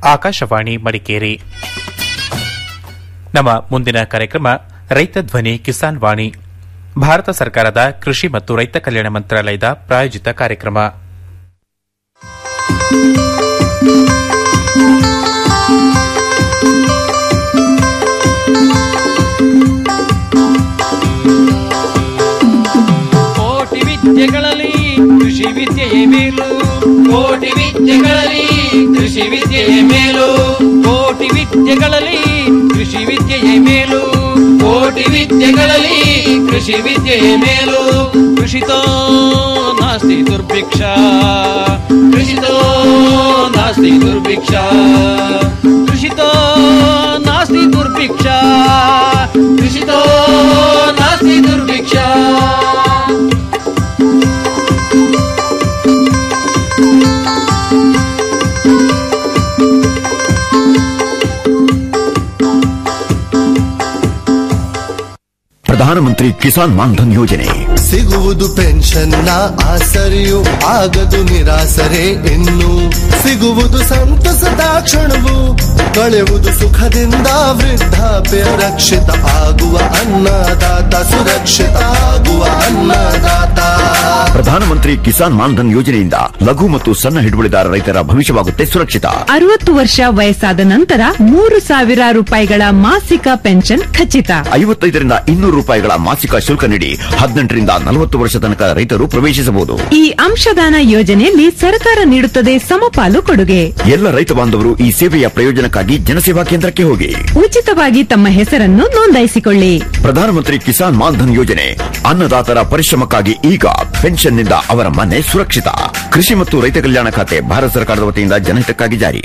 ಆಕಾಶವಾಣಿ ಮಡಿಕೇರಿ ನಮ್ಮ ಮುಂದಿನ ಕಾರ್ಯಕ್ರಮ ರೈತ ಧ್ವನಿ ಕಿಸಾನ್ ವಾಣಿ ಭಾರತ ಸರ್ಕಾರದ ಕೃಷಿ ಮತ್ತು ರೈತ ಕಲ್ಯಾಣ ಮಂತ್ರಾಲಯದ ಪ್ರಾಯೋಜಿತ ಕಾರ್ಯಕ್ರಮ ಕೋಟಿ ವಿದ್ಯೆಗಳಲ್ಲಿ ಕೃಷಿ ವಿದ್ಯೆಯೇ ಮೇಲು ಕೋಟಿ ವಿದ್ಯೆಗಳಲ್ಲಿ ಕೃಷಿ ವಿದ್ಯೆಯೇ ಮೇಲು ಕೋಟಿ ವಿದ್ಯೆಗಳಲ್ಲಿ ಕೃಷಿ ವಿದ್ಯೆಯೇ ಮೇಲು ಕೋಟಿ ವಿದ್ಯೆಗಳಲ್ಲಿ ಕೃಷಿ ವಿದ್ಯೆಯೇ ಮೇಲು ಕೃಷಿತೋ ನಾಸ್ತಿ ದುರ್ಭಿಕ್ಷ ಕೃಷಿತೋ ನಾಸ್ತಿ ದುರ್ಭಿಕ್ಷ ಕೃಷಿತೋ ನಾಸ್ತಿ ದುರ್ಭಿಕ್ಷ ಕೃಷಿತೋ ನಾಸ್ತಿ ದುರ್ಭಿಕ್ಷ ಪ್ರಧಾನಮಂತ್ರಿ ಕಿಸಾನ್ ಮಾನ್ಧನ್ ಯೋಜನೆ ಸಿಗುವುದು ಪೆನ್ಷನ್ನ ಆಸರೆಯು ಆಗದು ನಿರಾಸರೆ ಇನ್ನು ಸಿಗುವುದು ಸಂತಸದ ಕ್ಷಣವು ಕಳೆಯುವುದು ಸುಖದಿಂದ ವೃದ್ಧಾಪ್ಯ ರಕ್ಷಿತ ಆಗುವ ಅನ್ನದಾತ ಸುರಕ್ಷಿತ ಆಗುವ ಅನ್ನದಾತ ಪ್ರಧಾನಮಂತ್ರಿ ಕಿಸಾನ್ ಮಾನ್ಧನ್ ಯೋಜನೆಯಿಂದ ಲಘು ಮತ್ತು ಸಣ್ಣ ಹಿಡುವಳಿದಾರ ರೈತರ ಭವಿಷ್ಯವಾಗುತ್ತೆ ಸುರಕ್ಷಿತ ಅರವತ್ತು ವರ್ಷ ವಯಸ್ಸಾದ ನಂತರ ಮೂರು ಸಾವಿರ ರೂಪಾಯಿಗಳ ಮಾಸಿಕ ಪೆನ್ಷನ್ ಖಚಿತ ಐವತ್ತೈದರಿಂದ ಇನ್ನೂರು ರೂಪಾಯಿಗಳ ಮಾಸಿಕ ಶುಲ್ಕ ನೀಡಿ ಹದಿನೆಂಟರಿಂದ ನಲವತ್ತು ವರ್ಷ ತನಕ ರೈತರು ಪ್ರವೇಶಿಸಬಹುದು ಈ ಅಂಶದಾನ ಯೋಜನೆಯಲ್ಲಿ ಸರ್ಕಾರ ನೀಡುತ್ತದೆ ಸಮಪಾಲು ಕೊಡುಗೆ ಎಲ್ಲ ರೈತ ಬಾಂಧವರು ಈ ಸೇವೆಯ ಪ್ರಯೋಜನಕ್ಕಾಗಿ ಜನಸೇವಾ ಕೇಂದ್ರಕ್ಕೆ ಹೋಗಿ ಉಚಿತವಾಗಿ ತಮ್ಮ ಹೆಸರನ್ನು ನೋಂದಾಯಿಸಿಕೊಳ್ಳಿ ಪ್ರಧಾನಮಂತ್ರಿ ಕಿಸಾನ್ ಮಾನ್ಧನ್ ಯೋಜನೆ ಅನ್ನದಾತರ ಪರಿಶ್ರಮಕ್ಕಾಗಿ ಈಗ ಪೆನ್ಷನ್ನಿಂದ ಅವರ ಮನೆ ಸುರಕ್ಷಿತ ಕೃಷಿ ಮತ್ತು ರೈತ ಕಲ್ಯಾಣ ಖಾತೆ ಭಾರತ ಸರ್ಕಾರದ ವತಿಯಿಂದ ಜನಹಿತಕ್ಕಾಗಿ ಜಾರಿ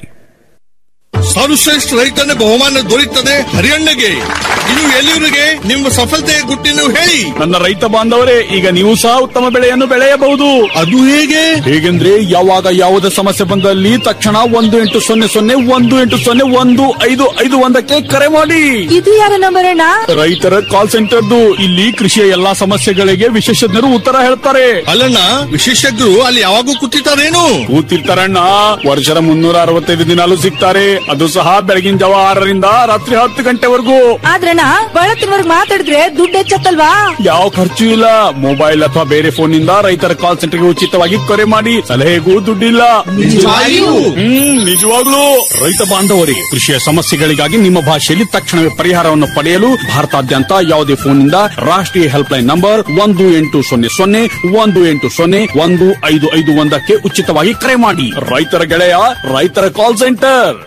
ಸರ್ವಶ್ರೇಷ್ಠ ರೈತನ ಬಹುಮಾನ ದೊರೆಯುತ್ತದೆ ಹರಿಯಣ್ಣಗೆ ಇನ್ನು ಎಲ್ಲಿವರೆಗೆ ನಿಮ್ಮ ಸಫಲತೆಯ ಗುಟ್ಟಿನ ಹೇಳಿ ನನ್ನ ರೈತ ಬಾಂಧವರೇ ಈಗ ನೀವು ಸಹ ಉತ್ತಮ ಬೆಳೆಯನ್ನು ಬೆಳೆಯಬಹುದು ಅದು ಹೇಗೆ ಹೇಗೆಂದ್ರೆ ಯಾವಾಗ ಯಾವುದೇ ಸಮಸ್ಯೆ ಬಂದಲ್ಲಿ ತಕ್ಷಣ ಒಂದು ಎಂಟು ಸೊನ್ನೆ ಸೊನ್ನೆ ಒಂದು ಎಂಟು ಸೊನ್ನೆ ಒಂದು ಐದು ಐದು ಒಂದಕ್ಕೆ ಕರೆ ಮಾಡಿ ಇದು ಯಾರ ನಂಬರ್ ಅಣ್ಣ ರೈತರ ಕಾಲ್ ಸೆಂಟರ್ದು ಇಲ್ಲಿ ಕೃಷಿಯ ಎಲ್ಲಾ ಸಮಸ್ಯೆಗಳಿಗೆ ವಿಶೇಷಜ್ಞರು ಉತ್ತರ ಹೇಳ್ತಾರೆ ಅಲ್ಲಣ್ಣ ವಿಶೇಷಜ್ಞರು ಅಲ್ಲಿ ಯಾವಾಗೂ ಕೂತಿರ್ತಾರೇನು ಕೂತಿರ್ತಾರಣ್ಣ ವರ್ಷದ ಮುನ್ನೂರ ಅರವತ್ತೈದು ದಿನಾಲು ಸಿಗ್ತಾರೆ ಅದು ಸಹ ಬೆಳಗಿನ ಜಾವ ಆರರಿಂದ ರಾತ್ರಿ ಹತ್ತು ಗಂಟೆವರೆಗೂ ಆದ್ರಣ್ಣ ಬಳತ್ತಿನವರ್ಗ್ ಮಾತಾಡಿದ್ರೆ ದುಡ್ಡು ಹೆಚ್ಚತ್ತಲ್ವಾ ಯಾವ ಖರ್ಚು ಇಲ್ಲ ಮೊಬೈಲ್ ಅಥವಾ ಬೇರೆ ಫೋನ್ ನಿಂದ ರೈತರ ಕಾಲ್ ಸೆಂಟರ್ಗೆ ಉಚಿತವಾಗಿ ಕರೆ ಮಾಡಿ ಸಲಹೆಗೂ ದುಡ್ಡಿಲ್ಲ ನಿಜವಾಗಿಯೂ? ಹ್ಮ್ ನಿಜವಾಗ್ಲೂ ರೈತ ಬಾಂಧವರಿಗೆ ಕೃಷಿಯ ಸಮಸ್ಯೆಗಳಿಗಾಗಿ ನಿಮ್ಮ ಭಾಷೆಯಲ್ಲಿ ತಕ್ಷಣವೇ ಪರಿಹಾರವನ್ನು ಪಡೆಯಲು ಭಾರತಾದ್ಯಂತ ಯಾವುದೇ ಫೋನ್ ನಿಂದ ರಾಷ್ಟ್ರೀಯ ಹೆಲ್ಪ್ ಲೈನ್ ನಂಬರ್ ಒಂದು ಎಂಟು ಸೊನ್ನೆ ಸೊನ್ನೆ ಒಂದು ಎಂಟು ಸೊನ್ನೆ ಒಂದು ಐದು ಐದು ಒಂದಕ್ಕೆ ಉಚಿತವಾಗಿ ಕರೆ ಮಾಡಿ ರೈತರ ಗೆಳೆಯ ರೈತರ ಕಾಲ್ ಸೆಂಟರ್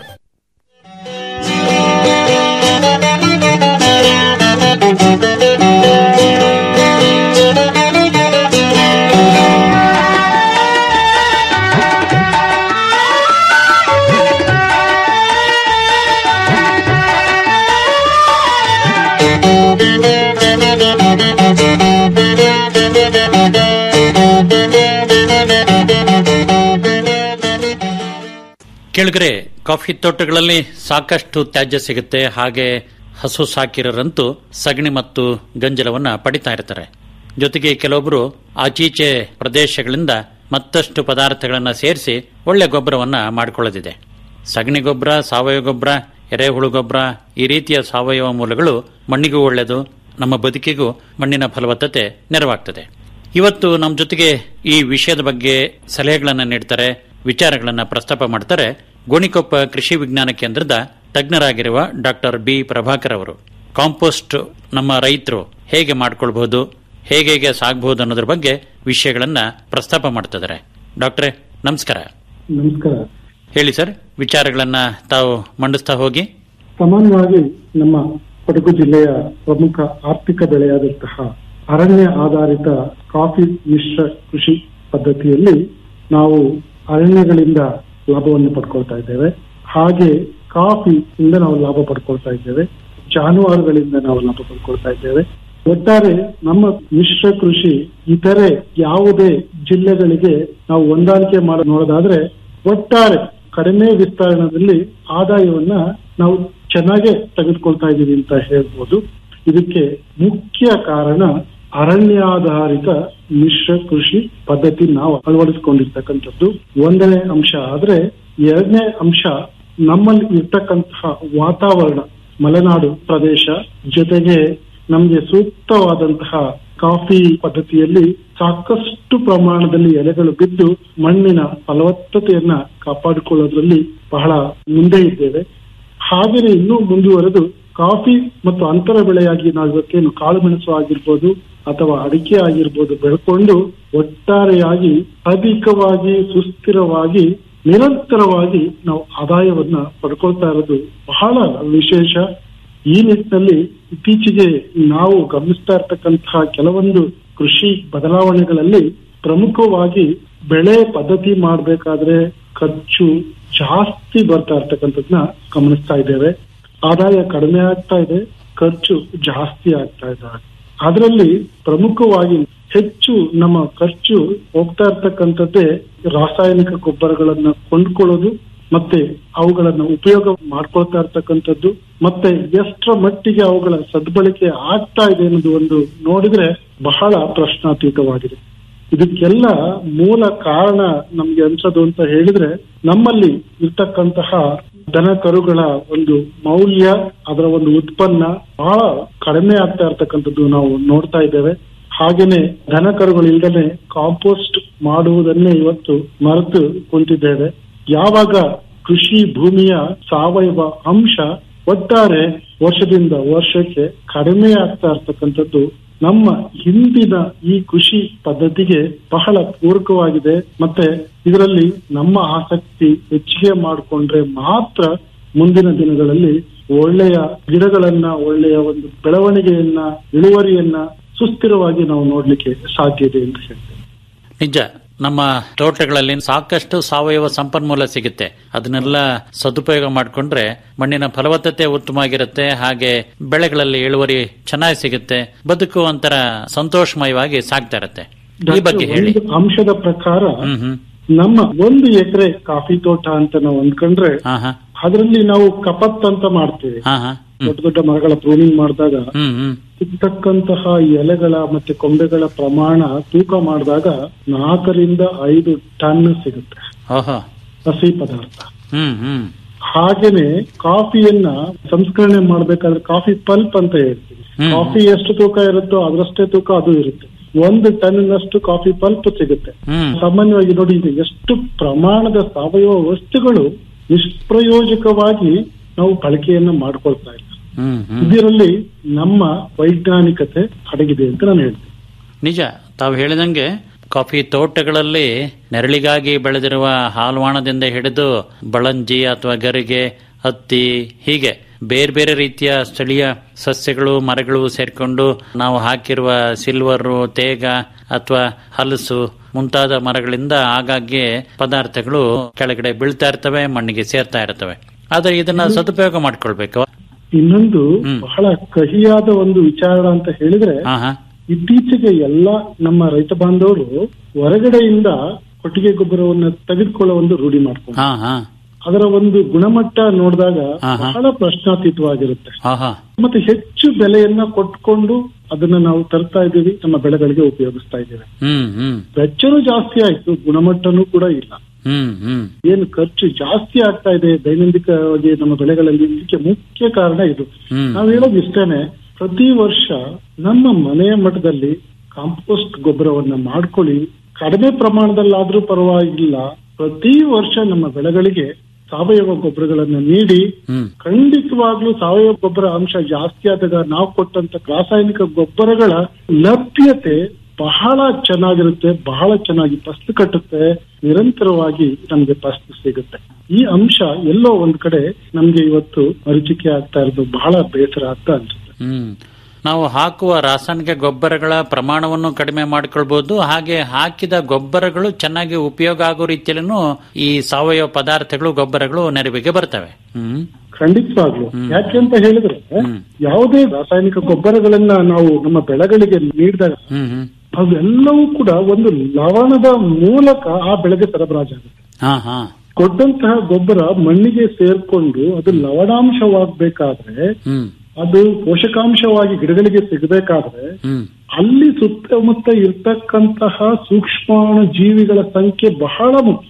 ಕೆಳಗರೆ ಕಾಫಿ ತೋಟಗಳಲ್ಲಿ ಸಾಕಷ್ಟು ತ್ಯಾಜ್ಯ ಸಿಗುತ್ತೆ ಹಾಗೆ ಹಸು ಸಾಕಿರೋರಂತೂ ಸಗಣಿ ಮತ್ತು ಗಂಜಲವನ್ನ ಪಡಿತಾ ಇರ್ತಾರೆ ಜೊತೆಗೆ ಕೆಲವೊಬ್ಬರು ಆಚೀಚೆ ಪ್ರದೇಶಗಳಿಂದ ಮತ್ತಷ್ಟು ಪದಾರ್ಥಗಳನ್ನು ಸೇರಿಸಿ ಒಳ್ಳೆ ಗೊಬ್ಬರವನ್ನ ಮಾಡಿಕೊಳ್ಳೋದಿದೆ ಸಗಣಿ ಗೊಬ್ಬರ ಸಾವಯವ ಗೊಬ್ಬರ ಎರೆಹುಳು ಗೊಬ್ಬರ ಈ ರೀತಿಯ ಸಾವಯವ ಮೂಲಗಳು ಮಣ್ಣಿಗೂ ಒಳ್ಳೆಯದು ನಮ್ಮ ಬದುಕಿಗೂ ಮಣ್ಣಿನ ಫಲವತ್ತತೆ ನೆರವಾಗ್ತದೆ ಇವತ್ತು ನಮ್ಮ ಜೊತೆಗೆ ಈ ವಿಷಯದ ಬಗ್ಗೆ ಸಲಹೆಗಳನ್ನು ನೀಡ್ತಾರೆ ವಿಚಾರಗಳನ್ನು ಪ್ರಸ್ತಾಪ ಮಾಡ್ತಾರೆ ಗೋಣಿಕೊಪ್ಪ ಕೃಷಿ ವಿಜ್ಞಾನ ಕೇಂದ್ರದ ತಜ್ಞರಾಗಿರುವ ಡಾಕ್ಟರ್ ಬಿ ಪ್ರಭಾಕರ್ ಅವರು ಕಾಂಪೋಸ್ಟ್ ನಮ್ಮ ರೈತರು ಹೇಗೆ ಮಾಡ್ಕೊಳ್ಬಹುದು ಹೇಗೆ ಹೇಗೆ ಸಾಗಬಹುದು ಅನ್ನೋದ್ರ ಬಗ್ಗೆ ವಿಷಯಗಳನ್ನ ಪ್ರಸ್ತಾಪ ಮಾಡ್ತಿದ್ದಾರೆ ಡಾಕ್ಟ್ರೇ ನಮಸ್ಕಾರ ನಮಸ್ಕಾರ ಹೇಳಿ ಸರ್ ವಿಚಾರಗಳನ್ನ ತಾವು ಮಂಡಿಸ್ತಾ ಹೋಗಿ ಸಾಮಾನ್ಯವಾಗಿ ನಮ್ಮ ಕೊಡಗು ಜಿಲ್ಲೆಯ ಪ್ರಮುಖ ಆರ್ಥಿಕ ಬೆಳೆಯಾದಂತಹ ಅರಣ್ಯ ಆಧಾರಿತ ಕಾಫಿ ಮಿಶ್ರ ಕೃಷಿ ಪದ್ಧತಿಯಲ್ಲಿ ನಾವು ಅರಣ್ಯಗಳಿಂದ ಲಾಭವನ್ನು ಪಡ್ಕೊಳ್ತಾ ಇದ್ದೇವೆ ಹಾಗೆ ಕಾಫಿ ಇಂದ ನಾವು ಲಾಭ ಪಡ್ಕೊಳ್ತಾ ಇದ್ದೇವೆ ಜಾನುವಾರುಗಳಿಂದ ನಾವು ಲಾಭ ಪಡ್ಕೊಳ್ತಾ ಇದ್ದೇವೆ ಒಟ್ಟಾರೆ ನಮ್ಮ ಮಿಶ್ರ ಕೃಷಿ ಇತರೆ ಯಾವುದೇ ಜಿಲ್ಲೆಗಳಿಗೆ ನಾವು ಹೊಂದಾಣಿಕೆ ಮಾಡಿ ನೋಡೋದಾದ್ರೆ ಒಟ್ಟಾರೆ ಕಡಿಮೆ ವಿಸ್ತರಣದಲ್ಲಿ ಆದಾಯವನ್ನ ನಾವು ಚೆನ್ನಾಗೆ ತೆಗೆದುಕೊಳ್ತಾ ಇದ್ದೀವಿ ಅಂತ ಹೇಳ್ಬೋದು ಇದಕ್ಕೆ ಮುಖ್ಯ ಕಾರಣ ಅರಣ್ಯಾಧಾರಿತ ಮಿಶ್ರ ಕೃಷಿ ಪದ್ಧತಿ ನಾವು ಅಳವಡಿಸಿಕೊಂಡಿರ್ತಕ್ಕಂಥದ್ದು ಒಂದನೇ ಅಂಶ ಆದ್ರೆ ಎರಡನೇ ಅಂಶ ನಮ್ಮಲ್ಲಿ ಇರ್ತಕ್ಕಂತಹ ವಾತಾವರಣ ಮಲೆನಾಡು ಪ್ರದೇಶ ಜೊತೆಗೆ ನಮಗೆ ಸೂಕ್ತವಾದಂತಹ ಕಾಫಿ ಪದ್ಧತಿಯಲ್ಲಿ ಸಾಕಷ್ಟು ಪ್ರಮಾಣದಲ್ಲಿ ಎಲೆಗಳು ಬಿದ್ದು ಮಣ್ಣಿನ ಫಲವತ್ತತೆಯನ್ನ ಕಾಪಾಡಿಕೊಳ್ಳೋದ್ರಲ್ಲಿ ಬಹಳ ಮುಂದೆ ಇದ್ದೇವೆ ಹಾಗೆಯೇ ಇನ್ನೂ ಮುಂದುವರೆದು ಕಾಫಿ ಮತ್ತು ಅಂತರ ಬೆಳೆಯಾಗಿ ನಾವು ಇವತ್ತೇನು ಕಾಳುಮೆಣಸು ಆಗಿರ್ಬೋದು ಅಥವಾ ಅಡಿಕೆ ಆಗಿರ್ಬೋದು ಬೆಳ್ಕೊಂಡು ಒಟ್ಟಾರೆಯಾಗಿ ಅಧಿಕವಾಗಿ ಸುಸ್ಥಿರವಾಗಿ ನಿರಂತರವಾಗಿ ನಾವು ಆದಾಯವನ್ನ ಪಡ್ಕೊಳ್ತಾ ಇರೋದು ಬಹಳ ವಿಶೇಷ ಈ ನಿಟ್ಟಿನಲ್ಲಿ ಇತ್ತೀಚೆಗೆ ನಾವು ಗಮನಿಸ್ತಾ ಇರ್ತಕ್ಕಂತಹ ಕೆಲವೊಂದು ಕೃಷಿ ಬದಲಾವಣೆಗಳಲ್ಲಿ ಪ್ರಮುಖವಾಗಿ ಬೆಳೆ ಪದ್ಧತಿ ಮಾಡಬೇಕಾದ್ರೆ ಖರ್ಚು ಜಾಸ್ತಿ ಬರ್ತಾ ಇರ್ತಕ್ಕಂಥದ್ನ ಗಮನಿಸ್ತಾ ಇದ್ದೇವೆ ಆದಾಯ ಕಡಿಮೆ ಆಗ್ತಾ ಇದೆ ಖರ್ಚು ಜಾಸ್ತಿ ಆಗ್ತಾ ಇದೆ ಅದರಲ್ಲಿ ಪ್ರಮುಖವಾಗಿ ಹೆಚ್ಚು ನಮ್ಮ ಖರ್ಚು ಹೋಗ್ತಾ ಇರ್ತಕ್ಕಂಥದ್ದೇ ರಾಸಾಯನಿಕ ಗೊಬ್ಬರಗಳನ್ನ ಕೊಂಡ್ಕೊಳ್ಳೋದು ಮತ್ತೆ ಅವುಗಳನ್ನ ಉಪಯೋಗ ಮಾಡ್ಕೊಳ್ತಾ ಇರ್ತಕ್ಕಂಥದ್ದು ಮತ್ತೆ ಎಷ್ಟರ ಮಟ್ಟಿಗೆ ಅವುಗಳ ಸದ್ಬಳಕೆ ಆಗ್ತಾ ಇದೆ ಅನ್ನೋದು ಒಂದು ನೋಡಿದ್ರೆ ಬಹಳ ಪ್ರಶ್ನಾತೀತವಾಗಿದೆ ಇದಕ್ಕೆಲ್ಲ ಮೂಲ ಕಾರಣ ನಮ್ಗೆ ಅನ್ಸೋದು ಅಂತ ಹೇಳಿದ್ರೆ ನಮ್ಮಲ್ಲಿ ಇರ್ತಕ್ಕಂತಹ ದನ ಕರುಗಳ ಒಂದು ಮೌಲ್ಯ ಅದರ ಒಂದು ಉತ್ಪನ್ನ ಬಹಳ ಕಡಿಮೆ ಆಗ್ತಾ ಇರ್ತಕ್ಕಂಥದ್ದು ನಾವು ನೋಡ್ತಾ ಇದ್ದೇವೆ ಹಾಗೇನೆ ದನ ಕರುಗಳು ಇಲ್ದೇನೆ ಕಾಂಪೋಸ್ಟ್ ಮಾಡುವುದನ್ನೇ ಇವತ್ತು ಮರೆತು ಕುಂತಿದ್ದೇವೆ ಯಾವಾಗ ಕೃಷಿ ಭೂಮಿಯ ಸಾವಯವ ಅಂಶ ಒಟ್ಟಾರೆ ವರ್ಷದಿಂದ ವರ್ಷಕ್ಕೆ ಕಡಿಮೆ ಆಗ್ತಾ ಇರ್ತಕ್ಕಂಥದ್ದು ನಮ್ಮ ಹಿಂದಿನ ಈ ಕೃಷಿ ಪದ್ಧತಿಗೆ ಬಹಳ ಪೂರಕವಾಗಿದೆ ಮತ್ತೆ ಇದರಲ್ಲಿ ನಮ್ಮ ಆಸಕ್ತಿ ಹೆಚ್ಚಿಗೆ ಮಾಡಿಕೊಂಡ್ರೆ ಮಾತ್ರ ಮುಂದಿನ ದಿನಗಳಲ್ಲಿ ಒಳ್ಳೆಯ ಗಿಡಗಳನ್ನ ಒಳ್ಳೆಯ ಒಂದು ಬೆಳವಣಿಗೆಯನ್ನ ಇಳುವರಿಯನ್ನ ಸುಸ್ಥಿರವಾಗಿ ನಾವು ನೋಡ್ಲಿಕ್ಕೆ ಸಾಧ್ಯ ಇದೆ ಅಂತ ಹೇಳ್ತೇವೆ ನಿಜ ನಮ್ಮ ತೋಟಗಳಲ್ಲಿ ಸಾಕಷ್ಟು ಸಾವಯವ ಸಂಪನ್ಮೂಲ ಸಿಗುತ್ತೆ ಅದನ್ನೆಲ್ಲ ಸದುಪಯೋಗ ಮಾಡಿಕೊಂಡ್ರೆ ಮಣ್ಣಿನ ಫಲವತ್ತತೆ ಉತ್ತಮವಾಗಿರುತ್ತೆ ಹಾಗೆ ಬೆಳೆಗಳಲ್ಲಿ ಇಳುವರಿ ಚೆನ್ನಾಗಿ ಸಿಗುತ್ತೆ ಬದುಕು ಒಂಥರ ಸಂತೋಷಮಯವಾಗಿ ಸಾಗ್ತಾ ಇರುತ್ತೆ ಈ ಬಗ್ಗೆ ಹೇಳಿ ಒಂದು ಅಂಶದ ಪ್ರಕಾರ ಹ್ಮ್ ಹ್ಮ್ ನಮ್ಮ ಒಂದು ಎಕರೆ ಕಾಫಿ ತೋಟ ಅಂತ ನಾವು ಅಂದ್ಕೊಂಡ್ರೆ ಹಾ ಹಾ ಅದರಲ್ಲಿ ನಾವು ಕಪತ್ ಅಂತ ಮಾಡ್ತೇವೆ ಹಾ ಹಾ ದೊಡ್ಡ ದೊಡ್ಡ ಮರಗಳ ಪ್ರೂನಿಂಗ್ ಮಾಡಿದಾಗ ಹ್ಮ್ ಹ್ಮ್ ಸಿಗ್ತಕ್ಕಂತಹ ಎಲೆಗಳ ಮತ್ತೆ ಕೊಂಬೆಗಳ ಪ್ರಮಾಣ ತೂಕ ಮಾಡಿದಾಗ ನಾಲ್ಕರಿಂದ ಐದು ಟನ್ ಸಿಗುತ್ತೆ ಓಹೋ ಹಸಿ ಪದಾರ್ಥ ಹ್ಮ್ ಹ್ಮ್ ಹಾಗೇನೆ ಕಾಫಿಯನ್ನ ಸಂಸ್ಕರಣೆ ಮಾಡ್ಬೇಕಾದ್ರೆ ಕಾಫಿ ಪಲ್ಪ್ ಅಂತ ಹೇಳ್ತೀವಿ ಹ್ಮ್. ಕಾಫಿ ಎಷ್ಟು ತೂಕ ಇರುತ್ತೋ ಅದರಷ್ಟೇ ತೂಕ ಅದು ಇರುತ್ತೆ ಒಂದು ಟನ್ನಿನಷ್ಟು ಕಾಫಿ ಪಲ್ಪ್ ಸಿಗುತ್ತೆ ಹ್ಮ್ ಸಾಮಾನ್ಯವಾಗಿ ನೋಡಿ ಇದು ಎಷ್ಟು ಪ್ರಮಾಣದ ಸಾವಯವ ವಸ್ತುಗಳು ನಿಷ್ಪ್ರಯೋಜಕವಾಗಿ ನಾವು ಬಳಕೆಯನ್ನ ಮಾಡ್ಕೊಳ್ತಾ ಇಲ್ಲ ಹ್ಮ್ ಹ್ಮ್ ಇದರಲ್ಲಿ ನಮ್ಮ ವೈಜ್ಞಾನಿಕತೆ ಅಡಗಿದೆ ಅಂತ ನಾನು ಹೇಳ್ತೀನಿ ನಿಜ ತಾವು ಹೇಳಿದಂಗೆ ಕಾಫಿ ತೋಟಗಳಲ್ಲಿ ನೆರಳಿಗಾಗಿ ಬೆಳೆದಿರುವ ಹಾಲ್ವಾಣದಿಂದ ಹಿಡಿದು ಬಳಂಜಿ ಅಥವಾ ಗರಿಗೆ ಹತ್ತಿ ಹೀಗೆ ಬೇರೆ ಬೇರೆ ರೀತಿಯ ಸ್ಥಳೀಯ ಸಸ್ಯಗಳು ಮರಗಳು ಸೇರ್ಕೊಂಡು ನಾವು ಹಾಕಿರುವ ಸಿಲ್ವರು ತೇಗ ಅಥವಾ ಹಲಸು ಮುಂತಾದ ಮರಗಳಿಂದ ಆಗಾಗ್ಗೆ ಪದಾರ್ಥಗಳು ಕೆಳಗಡೆ ಬೀಳ್ತಾ ಇರ್ತವೆ ಮಣ್ಣಿಗೆ ಸೇರ್ತಾ ಇರ್ತವೆ ಆದ್ರೆ ಇದನ್ನ ಸದುಪಯೋಗ ಮಾಡ್ಕೊಳ್ಬೇಕು ಇನ್ನೊಂದು ಬಹಳ ಕಹಿಯಾದ ಒಂದು ವಿಚಾರ ಅಂತ ಹೇಳಿದ್ರೆ ಹಾ ಹಾ ಇತ್ತೀಚೆಗೆ ಎಲ್ಲ ನಮ್ಮ ರೈತ ಬಾಂಧವರು ಹೊರಗಡೆಯಿಂದ ಕೊಟ್ಟಿಗೆ ಗೊಬ್ಬರವನ್ನ ತೆಗೆದುಕೊಳ್ಳೋ ಒಂದು ರೂಢಿ ಮಾಡ್ಕೊಂಡು ಹಾ ಹಾ ಅದರ ಒಂದು ಗುಣಮಟ್ಟ ನೋಡಿದಾಗ ಹಾ, ಹಾ. ಬಹಳ ಪ್ರಶ್ನಾತೀತವಾಗಿರುತ್ತೆ ಹಾ ಹಾ ಮತ್ತೆ ಹೆಚ್ಚು ಬೆಲೆಯನ್ನ ಕೊಟ್ಕೊಂಡು ಅದನ್ನ ನಾವು ತರ್ತಾ ಇದ್ದೀವಿ ನಮ್ಮ ಬೆಳೆಗಳಿಗೆ ಉಪಯೋಗಿಸ್ತಾ ಇದ್ದೇವೆ ಹ್ಮ್ ಹ್ಮ್ ವೆಚ್ಚನೂ ಜಾಸ್ತಿ ಆಯ್ತು ಗುಣಮಟ್ಟನೂ ಕೂಡ ಇಲ್ಲ ಹ್ಮ್ ಹ್ಮ್ ಏನು ಖರ್ಚು ಜಾಸ್ತಿ ಆಗ್ತಾ ಇದೆ ದೈನಂದಿಕವಾಗಿ ನಮ್ಮ ಬೆಳೆಗಳಲ್ಲಿ ಇದಕ್ಕೆ ಮುಖ್ಯ ಕಾರಣ ಇದು ಹ್ಮ್. ನಾವು ಹೇಳೋದು ಇಷ್ಟೇನೆ ಪ್ರತಿ ವರ್ಷ ನಮ್ಮ ಮನೆಯ ಮಟ್ಟದಲ್ಲಿ ಕಾಂಪೋಸ್ಟ್ ಗೊಬ್ಬರವನ್ನ ಮಾಡ್ಕೊಳ್ಳಿ ಕಡಿಮೆ ಪ್ರಮಾಣದಲ್ಲಾದ್ರೂ ಪರವಾಗಿಲ್ಲ ಪ್ರತಿ ವರ್ಷ ನಮ್ಮ ಬೆಳೆಗಳಿಗೆ ಸಾವಯವ ಗೊಬ್ಬರಗಳನ್ನ ನೀಡಿ ಹ್ಮ್ ಖಂಡಿತವಾಗ್ಲೂ ಸಾವಯವ ಗೊಬ್ಬರ ಅಂಶ ಜಾಸ್ತಿ ಆದಾಗ ನಾವು ಕೊಟ್ಟಂತ ರಾಸಾಯನಿಕ ಗೊಬ್ಬರಗಳ ಲಭ್ಯತೆ ಬಹಳ ಚೆನ್ನಾಗಿರುತ್ತೆ ಬಹಳ ಚೆನ್ನಾಗಿ ಫಸಲು ಕಟ್ಟುತ್ತೆ ನಿರಂತರವಾಗಿ ನಮ್ಗೆ ಫಸಲು ಸಿಗುತ್ತೆ ಈ ಅಂಶ ಎಲ್ಲೋ ಒಂದ್ ಕಡೆ ನಮ್ಗೆ ಇವತ್ತು ಅರಿಚಿಕೆ ಆಗ್ತಾ ಇರೋದು ಬಹಳ ಬೇಸರ ಆಗ್ತಾ ಅನ್ಸುತ್ತೆ ಹ್ಮ್ ನಾವು ಹಾಕುವ ರಾಸಾಯನಿಕ ಗೊಬ್ಬರಗಳ ಪ್ರಮಾಣವನ್ನು ಕಡಿಮೆ ಮಾಡಿಕೊಳ್ಬಹುದು ಹಾಗೆ ಹಾಕಿದ ಗೊಬ್ಬರಗಳು ಚೆನ್ನಾಗಿ ಉಪಯೋಗ ಆಗೋ ರೀತಿಯಲ್ಲೂ ಈ ಸಾವಯವ ಪದಾರ್ಥಗಳು ಗೊಬ್ಬರಗಳು ನೆರವಿಗೆ ಬರ್ತವೆ ಹ್ಮ್ ಖಂಡಿತವಾಗ್ಲು ಹ್ಮ್. ಯಾಕೆ ಅಂತ ಹೇಳಿದ್ರೆ ಹ್ಮ್. ಯಾವುದೇ ರಾಸಾಯನಿಕ ಗೊಬ್ಬರಗಳನ್ನ ನಾವು ನಮ್ಮ ಬೆಳೆಗಳಿಗೆ ನೀಡಿದಾಗ ಹ್ಮ್ ಹ್ಮ್ ಅವೆಲ್ಲವೂ ಕೂಡ ಒಂದು ಲವಣದ ಮೂಲಕ ಆ ಬೆಳೆಗೆ ಸರಬರಾಜಾಗುತ್ತೆ ಹಾ ಹಾ ಕೊಟ್ಟಂತಹ ಗೊಬ್ಬರ ಮಣ್ಣಿಗೆ ಸೇರ್ಕೊಂಡು ಅದು ಲವಣಾಂಶವಾಗಬೇಕಾದ್ರೆ ಹ್ಮ್ ಅದು ಪೋಷಕಾಂಶವಾಗಿ ಗಿಡಗಳಿಗೆ ಸಿಗಬೇಕಾದ್ರೆ ಹ್ಮ್ ಅಲ್ಲಿ ಸುತ್ತಮುತ್ತ ಇರ್ತಕ್ಕಂತಹ ಸೂಕ್ಷ್ಮಾಣು ಜೀವಿಗಳ ಸಂಖ್ಯೆ ಬಹಳ ಮುಖ್ಯ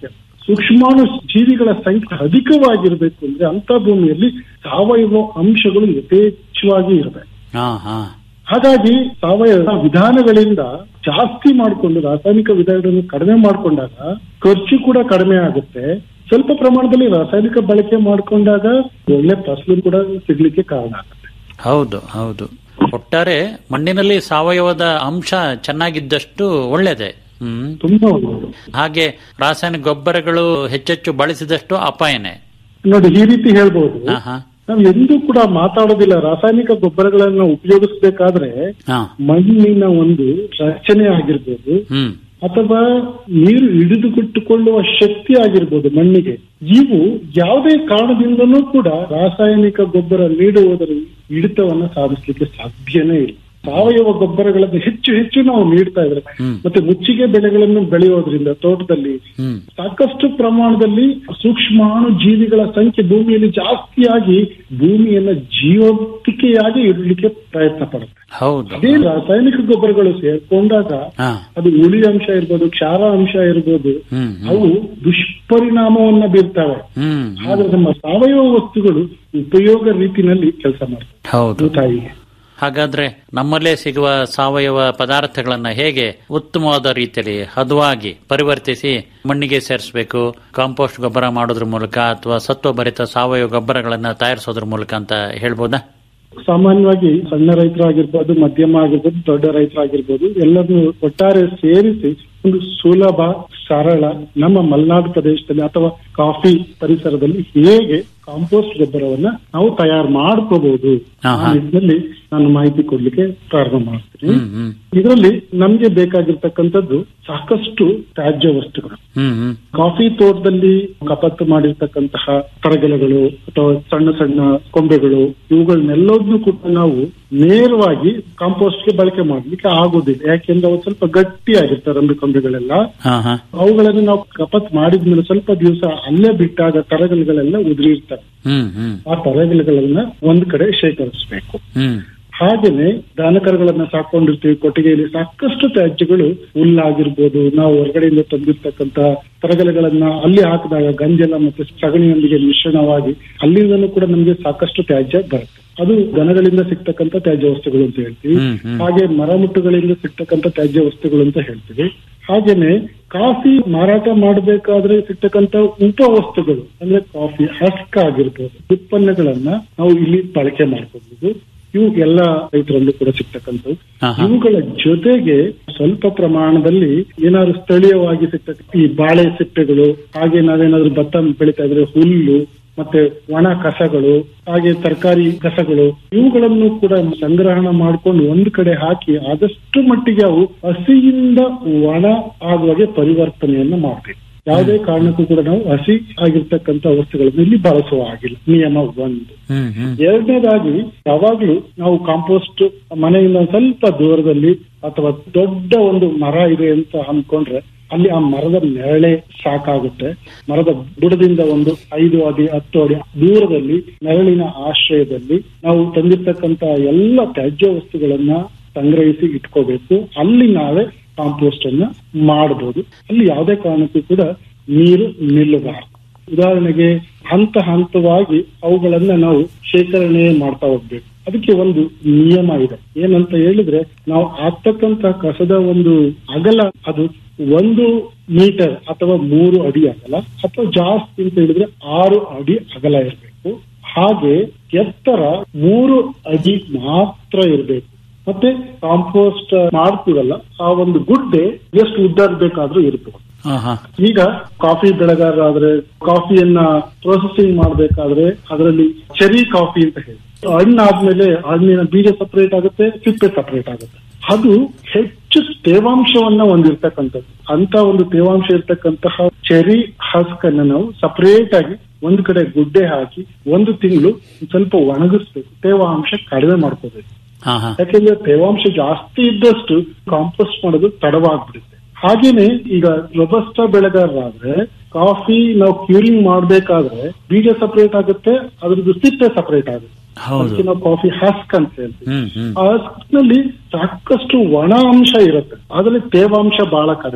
ಸೂಕ್ಷ್ಮಾಣು ಜೀವಿಗಳ ಸಂಖ್ಯೆ ಅಧಿಕವಾಗಿರ್ಬೇಕು ಅಂದ್ರೆ ಅಂತ ಭೂಮಿಯಲ್ಲಿ ಸಾವಯವ ಅಂಶಗಳು ಯಥೇಚ್ಛವಾಗಿ ಇರಬೇಕು ಹಾ ಹಾ ಹಾಗಾಗಿ ಸಾವಯವ ವಿಧಾನಗಳಿಂದ ಜಾಸ್ತಿ ಮಾಡಿಕೊಂಡು ರಾಸಾಯನಿಕ ವಿಧಾನಗಳನ್ನು ಕಡಿಮೆ ಮಾಡಿಕೊಂಡಾಗ ಖರ್ಚು ಕೂಡ ಕಡಿಮೆ ಆಗುತ್ತೆ ಸ್ವಲ್ಪ ಪ್ರಮಾಣದಲ್ಲಿ ರಾಸಾಯನಿಕ ಬಳಕೆ ಮಾಡಿಕೊಂಡಾಗ ಒಳ್ಳೆ ಫಸಲು ಕೂಡ ಸಿಗ್ಲಿಕ್ಕೆ ಕಾರಣ ಆಗುತ್ತೆ ಹೌದು ಹೌದು ಒಟ್ಟಾರೆ ಮಣ್ಣಿನಲ್ಲಿ ಸಾವಯವದ ಅಂಶ ಚೆನ್ನಾಗಿದ್ದಷ್ಟು ಒಳ್ಳೇದೆ ಹ್ಮ್ ತುಂಬಾ ಒಳ್ಳೆಯದು ಹಾಗೆ ರಾಸಾಯನಿಕ ಗೊಬ್ಬರಗಳು ಹೆಚ್ಚೆಚ್ಚು ಬಳಸಿದಷ್ಟು ಅಪಾಯನೇ ನೋಡಿ ಈ ರೀತಿ ಹೇಳ್ಬೋದು ಹಾ ಹಾ ನಾವು ಎಂದೂ ಕೂಡ ಮಾತಾಡೋದಿಲ್ಲ ರಾಸಾಯನಿಕ ಗೊಬ್ಬರಗಳನ್ನ ಉಪಯೋಗಿಸಬೇಕಾದ್ರೆ ಹಾ ಮಣ್ಣಿನ ಒಂದು ರಚನೆ ಆಗಿರ್ಬೋದು ಹ್ಮ್ ಅಥವಾ ನೀರು ಹಿಡಿದುಕೊಟ್ಟುಕೊಳ್ಳುವ ಶಕ್ತಿ ಆಗಿರ್ಬೋದು ಮಣ್ಣಿಗೆ ಇವು ಯಾವುದೇ ಕಾರಣದಿಂದನೂ ಕೂಡ ರಾಸಾಯನಿಕ ಗೊಬ್ಬರ ನೀಡುವುದರ ಹಿಡಿತವನ್ನ ಸಾಧಿಸಲಿಕ್ಕೆ ಸಾಧ್ಯನೇ ಇಲ್ಲ ಸಾವಯವ ಗೊಬ್ಬರಗಳನ್ನು ಹೆಚ್ಚು ಹೆಚ್ಚು ನಾವು ನೀಡ್ತಾ ಇದ್ರೆ ಮತ್ತೆ ಮುಚ್ಚಿಗೆ ಬೆಳೆಗಳನ್ನು ಬೆಳೆಯೋದ್ರಿಂದ ತೋಟದಲ್ಲಿ ಹ್ಮ್ ಸಾಕಷ್ಟು ಪ್ರಮಾಣದಲ್ಲಿ ಸೂಕ್ಷ್ಮಾಣು ಜೀವಿಗಳ ಸಂಖ್ಯೆ ಭೂಮಿಯಲ್ಲಿ ಜಾಸ್ತಿಯಾಗಿ ಭೂಮಿಯನ್ನ ಜೀವಂತಿಕೆಯಾಗಿ ಇಡಲಿಕ್ಕೆ ಪ್ರಯತ್ನ ಪಡುತ್ತೆ ಹೌದು ಅದೇ ರಾಸಾಯನಿಕ ಗೊಬ್ಬರಗಳು ಸೇರ್ಕೊಂಡಾಗ ಹಾ ಅದು ಉಳಿ ಅಂಶ ಇರ್ಬೋದು ಕ್ಷಾರ ಅಂಶ ಇರ್ಬೋದು ಹ್ಮ್ ಅವು ದುಷ್ಪರಿಣಾಮವನ್ನ ಬೀರ್ತವೆ ಹ್ಮ್ ಆದ್ರೆ ನಮ್ಮ ಸಾವಯವ ವಸ್ತುಗಳು ಉಪಯೋಗ ರೀತಿನಲ್ಲಿ ಕೆಲಸ ಮಾಡ್ತವೆ ಹೌದು ತಾಯಿಗೆ ಹಾಗಾದ್ರೆ ನಮ್ಮಲ್ಲೇ ಸಿಗುವ ಸಾವಯವ ಪದಾರ್ಥಗಳನ್ನ ಹೇಗೆ ಉತ್ತಮವಾದ ರೀತಿಯಲ್ಲಿ ಹದವಾಗಿ ಪರಿವರ್ತಿಸಿ ಮಣ್ಣಿಗೆ ಸೇರಿಸಬೇಕು ಕಾಂಪೋಸ್ಟ್ ಗೊಬ್ಬರ ಮಾಡೋದ್ರ ಮೂಲಕ ಅಥವಾ ಸತ್ವಭರಿತ ಸಾವಯವ ಗೊಬ್ಬರಗಳನ್ನ ತಯಾರಿಸೋದ್ರ ಮೂಲಕ ಅಂತ ಹೇಳ್ಬೋದಾ ಸಾಮಾನ್ಯವಾಗಿ ಸಣ್ಣ ರೈತರಾಗಿರ್ಬೋದು ಮಧ್ಯಮ ಆಗಿರ್ಬೋದು ದೊಡ್ಡ ರೈತರಾಗಿರ್ಬೋದು ಎಲ್ಲರನ್ನು ಒಟ್ಟಾರೆ ಸೇರಿಸಿ ಒಂದು ಸುಲಭ ಸರಳ ನಮ್ಮ ಮಲೆನಾಡು ಪ್ರದೇಶದಲ್ಲಿ ಅಥವಾ ಕಾಫಿ ಪರಿಸರದಲ್ಲಿ ಹೇಗೆ ಕಾಂಪೋಸ್ಟ್ ಗೊಬ್ಬರವನ್ನ ನಾವು ತಯಾರು ಮಾಡ್ಕೋಬಹುದು ಹಾ, ಆ ಹಾ. ನಿಟ್ಟಿನಲ್ಲಿ ನಾನು ಮಾಹಿತಿ ಕೊಡ್ಲಿಕ್ಕೆ ಪ್ರಾರಂಭ ಮಾಡ್ತೀನಿ ಹ್ಮ್ ಹ್ಮ್ ಇದರಲ್ಲಿ ನಮ್ಗೆ ಬೇಕಾಗಿರ್ತಕ್ಕಂಥದ್ದು ಸಾಕಷ್ಟು ತ್ಯಾಜ್ಯ ವಸ್ತುಗಳು ಹ್ಮ್ ಹ್ಮ್ ಕಾಫಿ ತೋಟದಲ್ಲಿ ಕಪತ್ತು ಮಾಡಿರ್ತಕ್ಕಂತಹ ತರಗೆಲೆಗಳು ಅಥವಾ ಸಣ್ಣ ಸಣ್ಣ ಕೊಂಬೆಗಳು ಇವುಗಳನ್ನೆಲ್ಲದನ್ನು ಕೂಡ ನಾವು ನೇರವಾಗಿ ಕಾಂಪೋಸ್ಟ್ಗೆ ಬಳಕೆ ಮಾಡ್ಲಿಕ್ಕೆ ಆಗೋದಿಲ್ಲ ಯಾಕೆಂದ್ರೆ ಅವು ಸ್ವಲ್ಪ ಗಟ್ಟಿಯಾಗಿರ್ತವೆ ರಂಬೆ ಕೊಂಬೆಗಳೆಲ್ಲ ಹಾ ಹಾ ಅವುಗಳನ್ನು ನಾವು ಕಪತ್ ಮಾಡಿದ್ಮೇಲೆ ಸ್ವಲ್ಪ ದಿವಸ ಅಲ್ಲೇ ಬಿಟ್ಟಾಗ ತರಗೆಲೆಗಳೆಲ್ಲ ಉದುರಿರ್ತವೆ ಹ್ಮ್ ಹ್ಮ್ ಆ ತರಗೆಲೆಗಳನ್ನ ಒಂದ್ ಕಡೆ ಶೇಖರಿಸಬೇಕು ಹ್ಮ್ ಹಾಗೇನೆ ದನಕರುಗಳನ್ನ ಸಾಕೊಂಡಿರ್ತೀವಿ ಕೊಟ್ಟಿಗೆಯಲ್ಲಿ ಸಾಕಷ್ಟು ತ್ಯಾಜ್ಯಗಳು ಹುಲ್ಲಾಗಿರ್ಬೋದು ನಾವು ಹೊರಗಡೆಯಿಂದ ತಂದಿರ್ತಕ್ಕಂತ ತರಗಲೆಗಳನ್ನ ಅಲ್ಲಿ ಹಾಕಿದಾಗ ಗಂಜಲ ಮತ್ತೆ ಸಗಣಿಯೊಂದಿಗೆ ಮಿಶ್ರಣವಾಗಿ ಅಲ್ಲಿಂದನೂ ಕೂಡ ನಮಗೆ ಸಾಕಷ್ಟು ತ್ಯಾಜ್ಯ ಬರುತ್ತೆ ಅದು ದನಗಳಿಂದ ಸಿಗ್ತಕ್ಕಂತ ತ್ಯಾಜ್ಯ ವಸ್ತುಗಳು ಅಂತ ಹೇಳ್ತೀವಿ ಹ್ಮ್, ಹ್ಮ್. ಹಾಗೆ ಮರಮುಟ್ಟುಗಳಿಂದ ಸಿಗ್ತಕ್ಕಂತ ತ್ಯಾಜ್ಯ ವಸ್ತುಗಳು ಅಂತ ಹೇಳ್ತೀವಿ ಹಾಗೇನೆ ಕಾಫಿ ಮಾರಾಟ ಮಾಡಬೇಕಾದ್ರೆ ಸಿಗ್ತಕ್ಕಂತ ಉಪ ವಸ್ತುಗಳು ಅಂದ್ರೆ ಕಾಫಿ ಹಸ್ಕ್ ಆಗಿರ್ಬೋದು ಉತ್ಪನ್ನಗಳನ್ನ ನಾವು ಇಲ್ಲಿ ಬಳಕೆ ಮಾಡ್ಕೋಬಹುದು ಇವು ಎಲ್ಲ ರೈತರಲ್ಲೂ ಕೂಡ ಸಿಗ್ತಕ್ಕಂಥವು ಆಹಾ. ಇವುಗಳ ಜೊತೆಗೆ ಸ್ವಲ್ಪ ಪ್ರಮಾಣದಲ್ಲಿ ಏನಾದ್ರು ಸ್ಥಳೀಯವಾಗಿ ಸಿಗ್ತಕ್ಕ ಈ ಬಾಳೆ ಸಿಪ್ಪೆಗಳು ಹಾಗೆ ನಾವೇನಾದ್ರೂ ಭತ್ತ ಬೆಳೀತಾ ಇದ್ರೆ ಹುಲ್ಲು ಮತ್ತೆ ಒಣ ಕಸಗಳು ಹಾಗೆ ತರಕಾರಿ ಕಸಗಳು ಇವುಗಳನ್ನು ಕೂಡ ಸಂಗ್ರಹಣ ಮಾಡ್ಕೊಂಡು ಒಂದು ಕಡೆ ಹಾಕಿ ಆದಷ್ಟು ಮಟ್ಟಿಗೆ ಅವು ಹಸಿಯಿಂದ ಒಣ ಆಗುವಾಗೆ ಪರಿವರ್ತನೆಯನ್ನ ಮಾಡಬೇಕು ಯಾವುದೇ ಕಾರಣಕ್ಕೂ ಕೂಡ ನಾವು ಹಸಿ ಆಗಿರ್ತಕ್ಕಂಥ ವಸ್ತುಗಳನ್ನು ಇಲ್ಲಿ ಬಳಸುವ ಹಾಗಿಲ್ಲ ನಿಯಮ ಒಂದು ಹ್ಮ್ ಹ್ಮ್ ಎರಡನೇದಾಗಿ ಯಾವಾಗ್ಲೂ ನಾವು ಕಾಂಪೋಸ್ಟ್ ಮನೆಯಿಂದ ಒಂದ್ ಸ್ವಲ್ಪ ದೂರದಲ್ಲಿ ಅಥವಾ ದೊಡ್ಡ ಒಂದು ಮರ ಇದೆ ಅಂತ ಅನ್ಕೊಂಡ್ರೆ ಅಲ್ಲಿ ಆ ಮರದ ನೆರಳೆ ಸಾಕಾಗುತ್ತೆ ಮರದ ಬುಡದಿಂದ ಒಂದು ಐದು ಅಡಿ ಹತ್ತು ಅಡಿ ದೂರದಲ್ಲಿ ನೆರಳಿನ ಆಶ್ರಯದಲ್ಲಿ ನಾವು ತಂದಿರ್ತಕ್ಕಂತ ಎಲ್ಲ ತ್ಯಾಜ್ಯ ವಸ್ತುಗಳನ್ನ ಸಂಗ್ರಹಿಸಿ ಇಟ್ಕೋಬೇಕು ಅಲ್ಲಿ ನಾವೇ ಕಾಂಪೋಸ್ಟ್ ಅನ್ನ ಮಾಡಬಹುದು ಅಲ್ಲಿ ಯಾವುದೇ ಕಾರಣಕ್ಕೂ ಕೂಡ ನೀರು ನಿಲ್ಲಬಾರದು ಉದಾಹರಣೆಗೆ ಹಂತ ಹಂತವಾಗಿ ಅವುಗಳನ್ನ ನಾವು ಶೇಖರಣೆ ಮಾಡ್ತಾ ಹೋಗ್ಬೇಕು ಅದಕ್ಕೆ ಒಂದು ನಿಯಮ ಇದೆ ಏನಂತ ಹೇಳಿದ್ರೆ ನಾವು ಆಗ್ತಕ್ಕಂತ ಕಸದ ಒಂದು ಅಗಲ ಅದು ಒಂದು ಮೀಟರ್ ಅಥವಾ ಮೂರು ಅಡಿ ಅಗಲ ಅಥವಾ ಜಾಸ್ತಿ ಅಂತ ಹೇಳಿದ್ರೆ ಆರು ಅಡಿ ಅಗಲ ಇರಬೇಕು ಹಾಗೆ ಎತ್ತರ ಮೂರು ಅಡಿ ಮಾತ್ರ ಇರಬೇಕು ಮತ್ತೆ ಕಾಂಪೋಸ್ಟ್ ಮಾಡ್ತೀವಲ್ಲ ಆ ಒಂದು ಗುಡ್ಡೆ ಎಷ್ಟು ಉದ್ದ ಬೇಕಾದ್ರೂ ಇರ್ಬೋದು ಆಹಾ. ಈಗ ಕಾಫಿ ಬೆಳೆಗಾರರಾದ್ರೆ ಕಾಫಿಯನ್ನ ಪ್ರೊಸೆಸಿಂಗ್ ಮಾಡ್ಬೇಕಾದ್ರೆ ಅದರಲ್ಲಿ ಚೆರಿ ಕಾಫಿ ಅಂತ ಹೇಳಿ ಹಣ್ಣಾದ್ಮೇಲೆ ಹಣ್ಣಿನ ಬೀಜ ಸಪರೇಟ್ ಆಗುತ್ತೆ ಸಿಪ್ಪೆ ಸಪರೇಟ್ ಆಗುತ್ತೆ ಅದು ಹೆಚ್ಚು ತೇವಾಂಶವನ್ನ ಹೊಂದಿರ್ತಕ್ಕಂಥದ್ದು ಅಂತ ಒಂದು ತೇವಾಂಶ ಇರ್ತಕ್ಕಂತಹ ಚೆರಿ ಹಸ್ಕ್ ಅನ್ನ ನಾವು ಸಪರೇಟ್ ಆಗಿ ಒಂದ್ ಕಡೆ ಗುಡ್ಡೆ ಹಾಕಿ ಒಂದು ತಿಂಗಳು ಸ್ವಲ್ಪ ಒಣಗಿಸ್ಬೇಕು ತೇವಾಂಶ ಕಡಿಮೆ ಮಾಡ್ಕೋಬೇಕು ಆಹಾ. ಯಾಕೆಂದ್ರೆ ತೇವಾಂಶ ಜಾಸ್ತಿ ಇದ್ದಷ್ಟು ಕಾಂಪೋಸ್ಟ್ ಮಾಡೋದು ತಡವಾಗ್ಬಿಡುತ್ತೆ ಹಾಗೇನೆ ಈಗ ರೊಬಸ್ಟ ಬೆಳೆಗಾರರಾದ್ರೆ ಕಾಫಿ ನಾವು ಕ್ಯೂರಿಂಗ್ ಮಾಡ್ಬೇಕಾದ್ರೆ ಬೀಜ ಸಪರೇಟ್ ಆಗುತ್ತೆ ಅದ್ರದ್ದು ಸಿಪ್ಪೆ ಸಪರೇಟ್ ಆಗುತ್ತೆ ಹೌದು ಅದಕ್ಕೆ ನಾವು ಕಾಫಿ ಹಸ್ಕ್ ಅಂತ ಹೇಳ್ತೀವಿ ಹ್ಮ್ ಹ್ಮ್ ಆ ಹಸ್ಕ್ ನಲ್ಲಿ ಸಾಕಷ್ಟು ಒಣ ಅಂಶ ಇರುತ್ತೆ ಅದ್ರಲ್ಲಿ ತೇವಾಂಶ ಬಹಳ ಕಡಿಮೆ ಇರುತ್ತೆ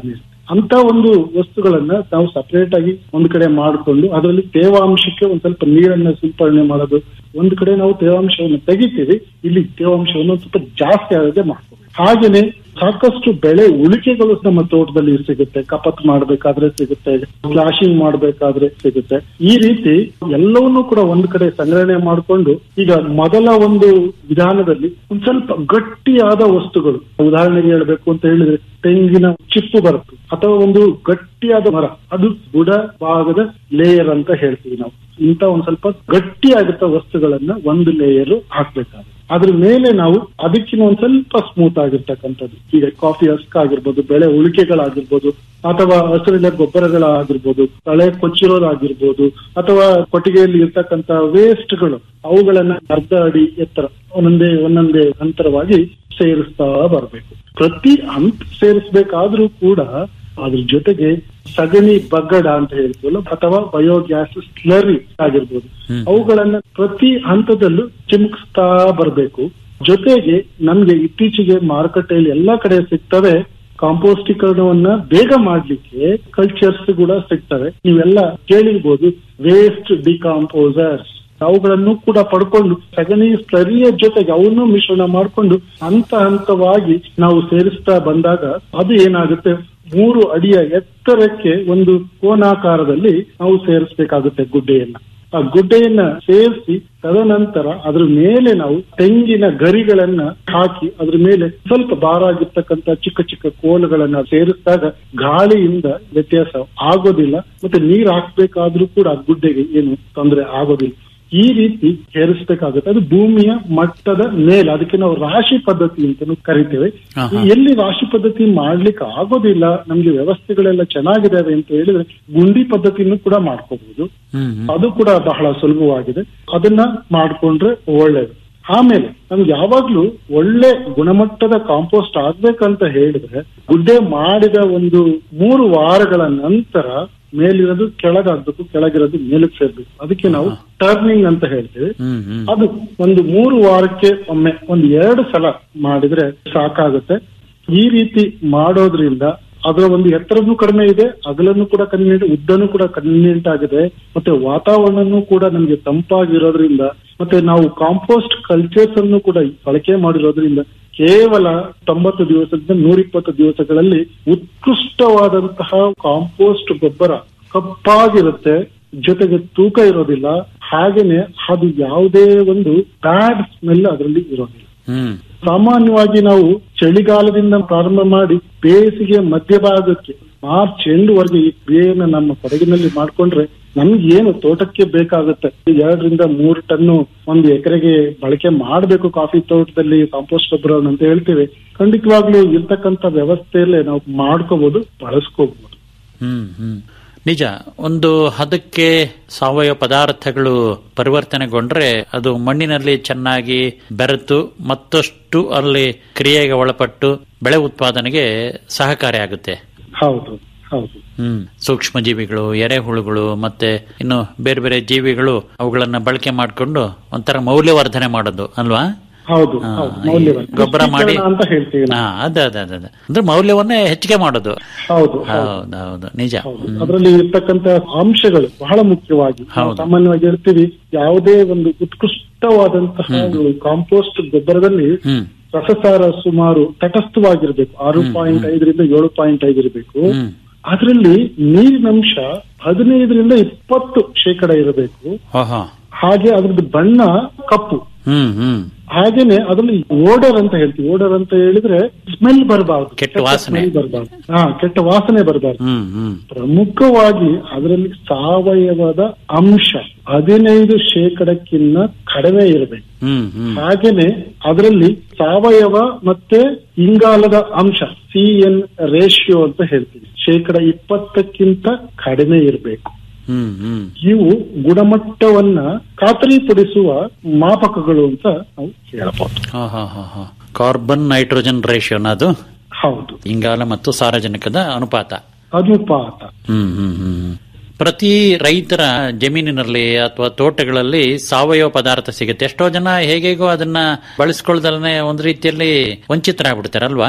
ಅಂತ ಒಂದು ವಸ್ತುಗಳನ್ನ ನಾವು ಸಪರೇಟ್ ಆಗಿ ಒಂದ್ ಕಡೆ ಮಾಡಿಕೊಂಡು ಅದರಲ್ಲಿ ತೇವಾಂಶಕ್ಕೆ ಒಂದ್ ಸ್ವಲ್ಪ ನೀರನ್ನ ಸಿಂಪಡಣೆ ಮಾಡೋದು ಒಂದ್ ಕಡೆ ನಾವು ತೇವಾಂಶವನ್ನು ತೆಗಿತೀವಿ ಇಲ್ಲಿ ತೇವಾಂಶವನ್ನು ಒಂದ್ ಸ್ವಲ್ಪ ಜಾಸ್ತಿ ಆಗದೆ ಮಾಡ್ಕೋಬೇಕು ಹಾಗೇನೆ ಸಾಕಷ್ಟು ಬೆಳೆ ಉಳಿಕೆಗಳು ನಮ್ಮ ತೋಟದಲ್ಲಿ ಸಿಗುತ್ತೆ ಕಪತ್ ಮಾಡ್ಬೇಕಾದ್ರೆ ಸಿಗುತ್ತೆ ಸ್ಲಾಶಿಂಗ್ ಮಾಡ್ಬೇಕಾದ್ರೆ ಸಿಗುತ್ತೆ ಈ ರೀತಿ ಎಲ್ಲವನ್ನೂ ಕೂಡ ಒಂದ್ ಕಡೆ ಸಂಗ್ರಹಣೆ ಮಾಡಿಕೊಂಡು ಈಗ ಮೊದಲ ಒಂದು ವಿಧಾನದಲ್ಲಿ ಒಂದ್ ಸ್ವಲ್ಪ ಗಟ್ಟಿಯಾದ ವಸ್ತುಗಳು ಉದಾಹರಣೆಗೆ ಹೇಳ್ಬೇಕು ಅಂತ ಹೇಳಿದ್ರೆ ತೆಂಗಿನ ಚಿಪ್ಪು ಬರುತ್ತೆ ಅಥವಾ ಒಂದು ಗಟ್ಟಿಯಾದ ಮರ ಅದು ಬುಡ ಭಾಗದ ಲೇಯರ್ ಅಂತ ಹೇಳ್ತೀವಿ ನಾವು ಇಂತ ಒಂದ್ ಸ್ವಲ್ಪ ಗಟ್ಟಿಯಾಗಿರೋ ವಸ್ತುಗಳನ್ನ ಒಂದು ಲೇಯರ್ ಹಾಕ್ಬೇಕಾಗುತ್ತೆ ಅದ್ರ ಮೇಲೆ ನಾವು ಅದಕ್ಕಿಂತ ಒಂದ್ ಸ್ವಲ್ಪ ಸ್ಮೂತ್ ಆಗಿರ್ತಕ್ಕಂಥದ್ದು ಈಗ ಕಾಫಿ ಹಸ್ಕ್ ಆಗಿರ್ಬೋದು ಬೆಳೆ ಉಳಿಕೆಗಳಾಗಿರ್ಬೋದು ಅಥವಾ ಹಸಿರಿನ ಗೊಬ್ಬರಗಳಾಗಿರ್ಬೋದು ಕಳೆ ಕೊಚ್ಚಿರೋದಾಗಿರ್ಬೋದು ಅಥವಾ ಕೊಟ್ಟಿಗೆಯಲ್ಲಿ ಇರ್ತಕ್ಕಂಥ ವೇಸ್ಟ್ಗಳು ಅವುಗಳನ್ನ ಅರ್ಧ ಅಡಿ ಎತ್ತರ ಒಂದೊಂದೇ ಒಂದೊಂದೇ ಅಂತರವಾಗಿ ಸೇರಿಸ್ತಾ ಬರಬೇಕು ಪ್ರತಿ ಹಂತ ಸೇರಿಸ್ಬೇಕಾದ್ರೂ ಕೂಡ ಅದ್ರ ಜೊತೆಗೆ ಸಗಣಿ ಬಗ್ಗಡ ಅಂತ ಹೇಳ್ತೀವಲ್ಲ ಅಥವಾ ಬಯೋಗ್ಯಾಸ್ ಸ್ಲರಿ ಆಗಿರ್ಬೋದು ಅವುಗಳನ್ನ ಪ್ರತಿ ಹಂತದಲ್ಲೂ ಚಿಮುಕಿಸ್ತಾ ಬರಬೇಕು ಜೊತೆಗೆ ನಮ್ಗೆ ಇತ್ತೀಚೆಗೆ ಮಾರುಕಟ್ಟೆಯಲ್ಲಿ ಎಲ್ಲಾ ಕಡೆ ಸಿಗ್ತವೆ ಕಾಂಪೋಸ್ಟೀಕರಣವನ್ನ ಬೇಗ ಮಾಡ್ಲಿಕ್ಕೆ ಕಲ್ಚರ್ಸ್ ಕೂಡ ಸಿಗ್ತವೆ ನೀವೆಲ್ಲ ಕೇಳಿರ್ಬೋದು ವೇಸ್ಟ್ ಡಿಕಾಂಪೋಸರ್ಸ್ ಅವುಗಳನ್ನು ಕೂಡ ಪಡ್ಕೊಂಡು ಸಗಣಿ ಸ್ಲರಿಯ ಜೊತೆಗೆ ಅವನ್ನು ಮಿಶ್ರಣ ಮಾಡಿಕೊಂಡು ಹಂತ ಹಂತವಾಗಿ ನಾವು ಸೇರಿಸ್ತಾ ಬಂದಾಗ ಅದು ಏನಾಗುತ್ತೆ ಮೂರು ಅಡಿಯ ಎತ್ತರಕ್ಕೆ ಒಂದು ಕೋನಾಕಾರದಲ್ಲಿ ನಾವು ಸೇರಿಸಬೇಕಾಗುತ್ತೆ ಗುಡ್ಡೆಯನ್ನ ಆ ಗುಡ್ಡೆಯನ್ನ ಸೇರಿಸಿ ತದನಂತರ ಅದ್ರ ಮೇಲೆ ನಾವು ತೆಂಗಿನ ಗರಿಗಳನ್ನ ಹಾಕಿ ಅದ್ರ ಮೇಲೆ ಸ್ವಲ್ಪ ಭಾರ ಆಗಿರ್ತಕ್ಕಂಥ ಚಿಕ್ಕ ಚಿಕ್ಕ ಕೋಲುಗಳನ್ನ ಸೇರಿಸಿದಾಗ ಗಾಳಿಯಿಂದ ವ್ಯತ್ಯಾಸ ಆಗೋದಿಲ್ಲ ಮತ್ತೆ ನೀರ್ ಹಾಕ್ಬೇಕಾದ್ರೂ ಕೂಡ ಆ ಗುಡ್ಡೆಗೆ ಏನು ತೊಂದರೆ ಆಗೋದಿಲ್ಲ ಈ ರೀತಿ ಸೇರಿಸಬೇಕಾಗುತ್ತೆ ಅದು ಭೂಮಿಯ ಮಟ್ಟದ ಮೇಲೆ ಅದಕ್ಕೆ ನಾವು ರಾಶಿ ಪದ್ಧತಿ ಅಂತಾನು ಕರಿತೇವೆ ಆಹಾ. ಎಲ್ಲಿ ರಾಶಿ ಪದ್ಧತಿ ಮಾಡ್ಲಿಕ್ಕೆ ಆಗೋದಿಲ್ಲ ನಮ್ಗೆ ವ್ಯವಸ್ಥೆಗಳೆಲ್ಲ ಚೆನ್ನಾಗಿದಾವೆ ಅಂತ ಹೇಳಿದ್ರೆ ಗುಂಡಿ ಪದ್ಧತಿನೂ ಕೂಡ ಮಾಡ್ಕೋಬಹುದು ಅದು ಕೂಡ ಬಹಳ ಸುಲಭವಾಗಿದೆ ಅದನ್ನ ಮಾಡ್ಕೊಂಡ್ರೆ ಒಳ್ಳೇದು ಆಮೇಲೆ ನಮ್ಗೆ ಯಾವಾಗ್ಲೂ ಒಳ್ಳೆ ಗುಣಮಟ್ಟದ ಕಾಂಪೋಸ್ಟ್ ಆಗ್ಬೇಕಂತ ಹೇಳಿದ್ರೆ ಗುಡ್ಡೆ ಮಾಡಿದ ಒಂದು ಮೂರು ವಾರಗಳ ನಂತರ ಮೇಲಿರೋದು ಕೆಳಗಾಗ್ಬೇಕು ಕೆಳಗಿರೋದು ಮೇಲಕ್ಕೆ ಸೇರ್ಬೇಕು ಅದಕ್ಕೆ ನಾವು ಟರ್ನಿಂಗ್ ಅಂತ ಹೇಳ್ತೇವೆ ಅದು ಒಂದು ಮೂರು ವಾರಕ್ಕೆ ಒಮ್ಮೆ ಒಂದು ಎರಡು ಸಲ ಮಾಡಿದ್ರೆ ಸಾಕಾಗುತ್ತೆ ಈ ರೀತಿ ಮಾಡೋದ್ರಿಂದ ಅದರ ಒಂದು ಎತ್ತರನೂ ಕಡಿಮೆ ಇದೆ ಅಗಲನ್ನು ಕೂಡ ಕನ್ವೀನಿಯಂಟ್ ಉದ್ದನೂ ಕೂಡ ಕನ್ವೀನಿಯಂಟ್ ಆಗಿದೆ ಮತ್ತೆ ವಾತಾವರಣನೂ ಕೂಡ ನಮಗೆ ತಂಪಾಗಿರೋದ್ರಿಂದ ಮತ್ತೆ ನಾವು ಕಾಂಪೋಸ್ಟ್ ಕಲ್ಚರ್ಸ್ ಅನ್ನು ಕೂಡ ಬಳಕೆ ಮಾಡಿರೋದ್ರಿಂದ ಕೇವಲ ತೊಂಬತ್ತು ದಿವಸದಿಂದ ನೂರಿಪ್ಪತ್ತು ದಿವಸಗಳಲ್ಲಿ ಉತ್ಕೃಷ್ಟವಾದಂತಹ ಕಾಂಪೋಸ್ಟ್ ಗೊಬ್ಬರ ಕಪ್ಪಾಗಿರುತ್ತೆ ಜೊತೆಗೆ ತೂಕ ಇರೋದಿಲ್ಲ ಹಾಗೇನೆ ಅದು ಯಾವುದೇ ಒಂದು ಬ್ಯಾಡ್ ಸ್ಮೆಲ್ ಅದರಲ್ಲಿ ಇರೋದಿಲ್ಲ ಸಾಮಾನ್ಯವಾಗಿ ನಾವು ಚಳಿಗಾಲದಿಂದ ಪ್ರಾರಂಭ ಮಾಡಿ ಬೇಸಿಗೆ ಮಧ್ಯಭಾಗಕ್ಕೆ ಮಾರ್ಚ್ ಎಂಡ್ವರೆಗೆ ಈ ಕ್ರಿಯೆಯನ್ನ ನಮ್ಮ ಕೊಡಗಿನಲ್ಲಿ ಮಾಡ್ಕೊಂಡ್ರೆ ನಮ್ಗೆ ಏನು ತೋಟಕ್ಕೆ ಬೇಕಾಗುತ್ತೆ ಎರಡರಿಂದ ಮೂರು ಟನ್ನು ಒಂದು ಎಕರೆಗೆ ಬಳಕೆ ಮಾಡಬೇಕು ಕಾಫಿ ತೋಟದಲ್ಲಿ ಕಾಂಪೋಸ್ಟ್ ಗೊಬ್ಬರ ಅಂತ ಹೇಳ್ತೇವೆ ಖಂಡಿತವಾಗ್ಲೂ ಇರ್ತಕ್ಕಂಥ ವ್ಯವಸ್ಥೆಯಲ್ಲೇ ನಾವು ಮಾಡ್ಕೋಬಹುದು ಬಳಸ್ಕೋಬಹುದು ಹ್ಮ್ ಹ್ಮ್ ನಿಜ ಒಂದು ಹದಕ್ಕೆ ಸಾವಯವ ಪದಾರ್ಥಗಳು ಪರಿವರ್ತನೆಗೊಂಡ್ರೆ ಅದು ಮಣ್ಣಿನಲ್ಲಿ ಚೆನ್ನಾಗಿ ಬೆರೆತು ಮತ್ತಷ್ಟು ಅಲ್ಲಿ ಕ್ರಿಯೆಗೆ ಒಳಪಟ್ಟು ಬೆಳೆ ಉತ್ಪಾದನೆಗೆ ಸಹಕಾರಿಯಾಗುತ್ತೆ ಹೌದು ಹೌದು ಹ್ಮ್ ಸೂಕ್ಷ್ಮ ಜೀವಿಗಳು ಎರೆಹುಳುಗಳು ಮತ್ತೆ ಇನ್ನು ಬೇರೆ ಬೇರೆ ಜೀವಿಗಳು ಅವುಗಳನ್ನ ಬಳಕೆ ಮಾಡಿಕೊಂಡು ಒಂಥರ ಮೌಲ್ಯವರ್ಧನೆ ಮಾಡೋದು ಅಲ್ವಾ ಹೌದು ಹಾ, ಹೌದು ಈ ಮೌಲ್ಯವನ್ನ ಗೊಬ್ಬರ ಮಾಡಿ ಪುಷ್ಟೀಕರಣ ಅಂತ ಹೇಳ್ತೀವಿ ನಾವು. ಹಾ, ಅದೇ ಅದೇ ಅದೇ ಅದೇ. ಅಂದ್ರೆ ಮೌಲ್ಯವನ್ನೇ ಹೆಚ್ಚಿಗೆ ಮಾಡೋದು ಹೌದು ಹೌದು ಹೌದು ಹೌದು ನಿಜ ಹ್ಮ್. ಅದರಲ್ಲಿ ಇರ್ತಕ್ಕಂತ ಅಂಶಗಳು ಬಹಳ ಮುಖ್ಯವಾಗಿ ನಾವು ಹೌದು. ಸಾಮಾನ್ಯವಾಗಿ ಹೇಳ್ತೀವಿ ಯಾವುದೇ ಒಂದು ಉತ್ಕೃಷ್ಟವಾದಂತಹ ಕಾಂಪೋಸ್ಟ್ ಗೊಬ್ಬರದಲ್ಲಿ ಹ್ಮ್ ರಸಸಾರ ಸುಮಾರು ತಟಸ್ಥವಾಗಿರ್ಬೇಕು ಆರು ಪಾಯಿಂಟ್ ಐದರಿಂದ ಏಳು ಪಾಯಿಂಟ್ ಐದು ಇರಬೇಕು ಹ್ಮ್ ಅದರಲ್ಲಿ ನೀರಿನಂಶ ಹದಿನೈದರಿಂದ ಇಪ್ಪತ್ತು ಶೇಕಡ ಇರಬೇಕು ಓಹೋ ಹಾಗೆ ಅದ್ರದ್ದು ಬಣ್ಣ ಕಪ್ಪು ಹ್ಮ್ ಹ್ಮ್ ಹಾಗೇನೆ ಅದರಲ್ಲಿ ಓಡರ್ ಅಂತ ಹೇಳ್ತೀವಿ ಓಡರ್ ಅಂತ ಹೇಳಿದ್ರೆ ಸ್ಮೆಲ್ ಬರಬಾರ್ದು ಕೆಟ್ಟ ವಾಸನೆ. ಬರಬಾರ್ದು ಹಾ ಕೆಟ್ಟ ವಾಸನೆ ಬರಬಾರ್ದು ಹ್ಮ್ ಹ್ಮ್ ಪ್ರಮುಖವಾಗಿ ಅದರಲ್ಲಿ ಸಾವಯವದ ಅಂಶ ಹದಿನೈದು ಶೇಕಡಕ್ಕಿಂತ ಕಡಿಮೆ ಇರಬೇಕು ಹ್ಮ್ ಹ್ಮ್ ಹಾಗೇನೆ ಅದರಲ್ಲಿ ಸಾವಯವ ಮತ್ತೆ ಇಂಗಾಲದ ಅಂಶ ಸಿ ಎನ್ ರೇಷಿಯೋ ಅಂತ ಹೇಳ್ತೀವಿ ಶೇಕಡ ಇಪ್ಪತ್ತಕ್ಕಿಂತ ಕಡಿಮೆ ಇರಬೇಕು ಹ್ಮ್ ಹ್ಮ್ ಇವು ಗುಣಮಟ್ಟವನ್ನ ಖಾತರಿಪಡಿಸುವ ಮಾಪಕಗಳು ಅಂತ ನಾವು ಹೇಳಬಹುದು ಹಾ ಹಾ ಹಾ ಹಾ ಕಾರ್ಬನ್ ನೈಟ್ರೋಜನ್ ರೇಷಿಯೋನ ಅದು ಹೌದು ಇಂಗಾಲ ಮತ್ತು ಸಾರಜನಕದ ಅನುಪಾತ ಅನುಪಾತ ಹ್ಮ್ ಹ್ಮ್ ಹ್ಮ್ ಹ್ಮ್. ಪ್ರತಿ ರೈತರ ಜಮೀನಿನಲ್ಲಿ ಅಥವಾ ತೋಟಗಳಲ್ಲಿ ಸಾವಯವ ಪದಾರ್ಥ ಸಿಗುತ್ತೆ ಎಷ್ಟೋ ಜನ ಹೇಗೇಗೋ ಅದನ್ನ ಬಳಸ್ಕೊಳ್ದಲನೆ ಒಂದ್ ರೀತಿಯಲ್ಲಿ ವಂಚಿತರಾಗ್ಬಿಡ್ತಾರಲ್ವಾ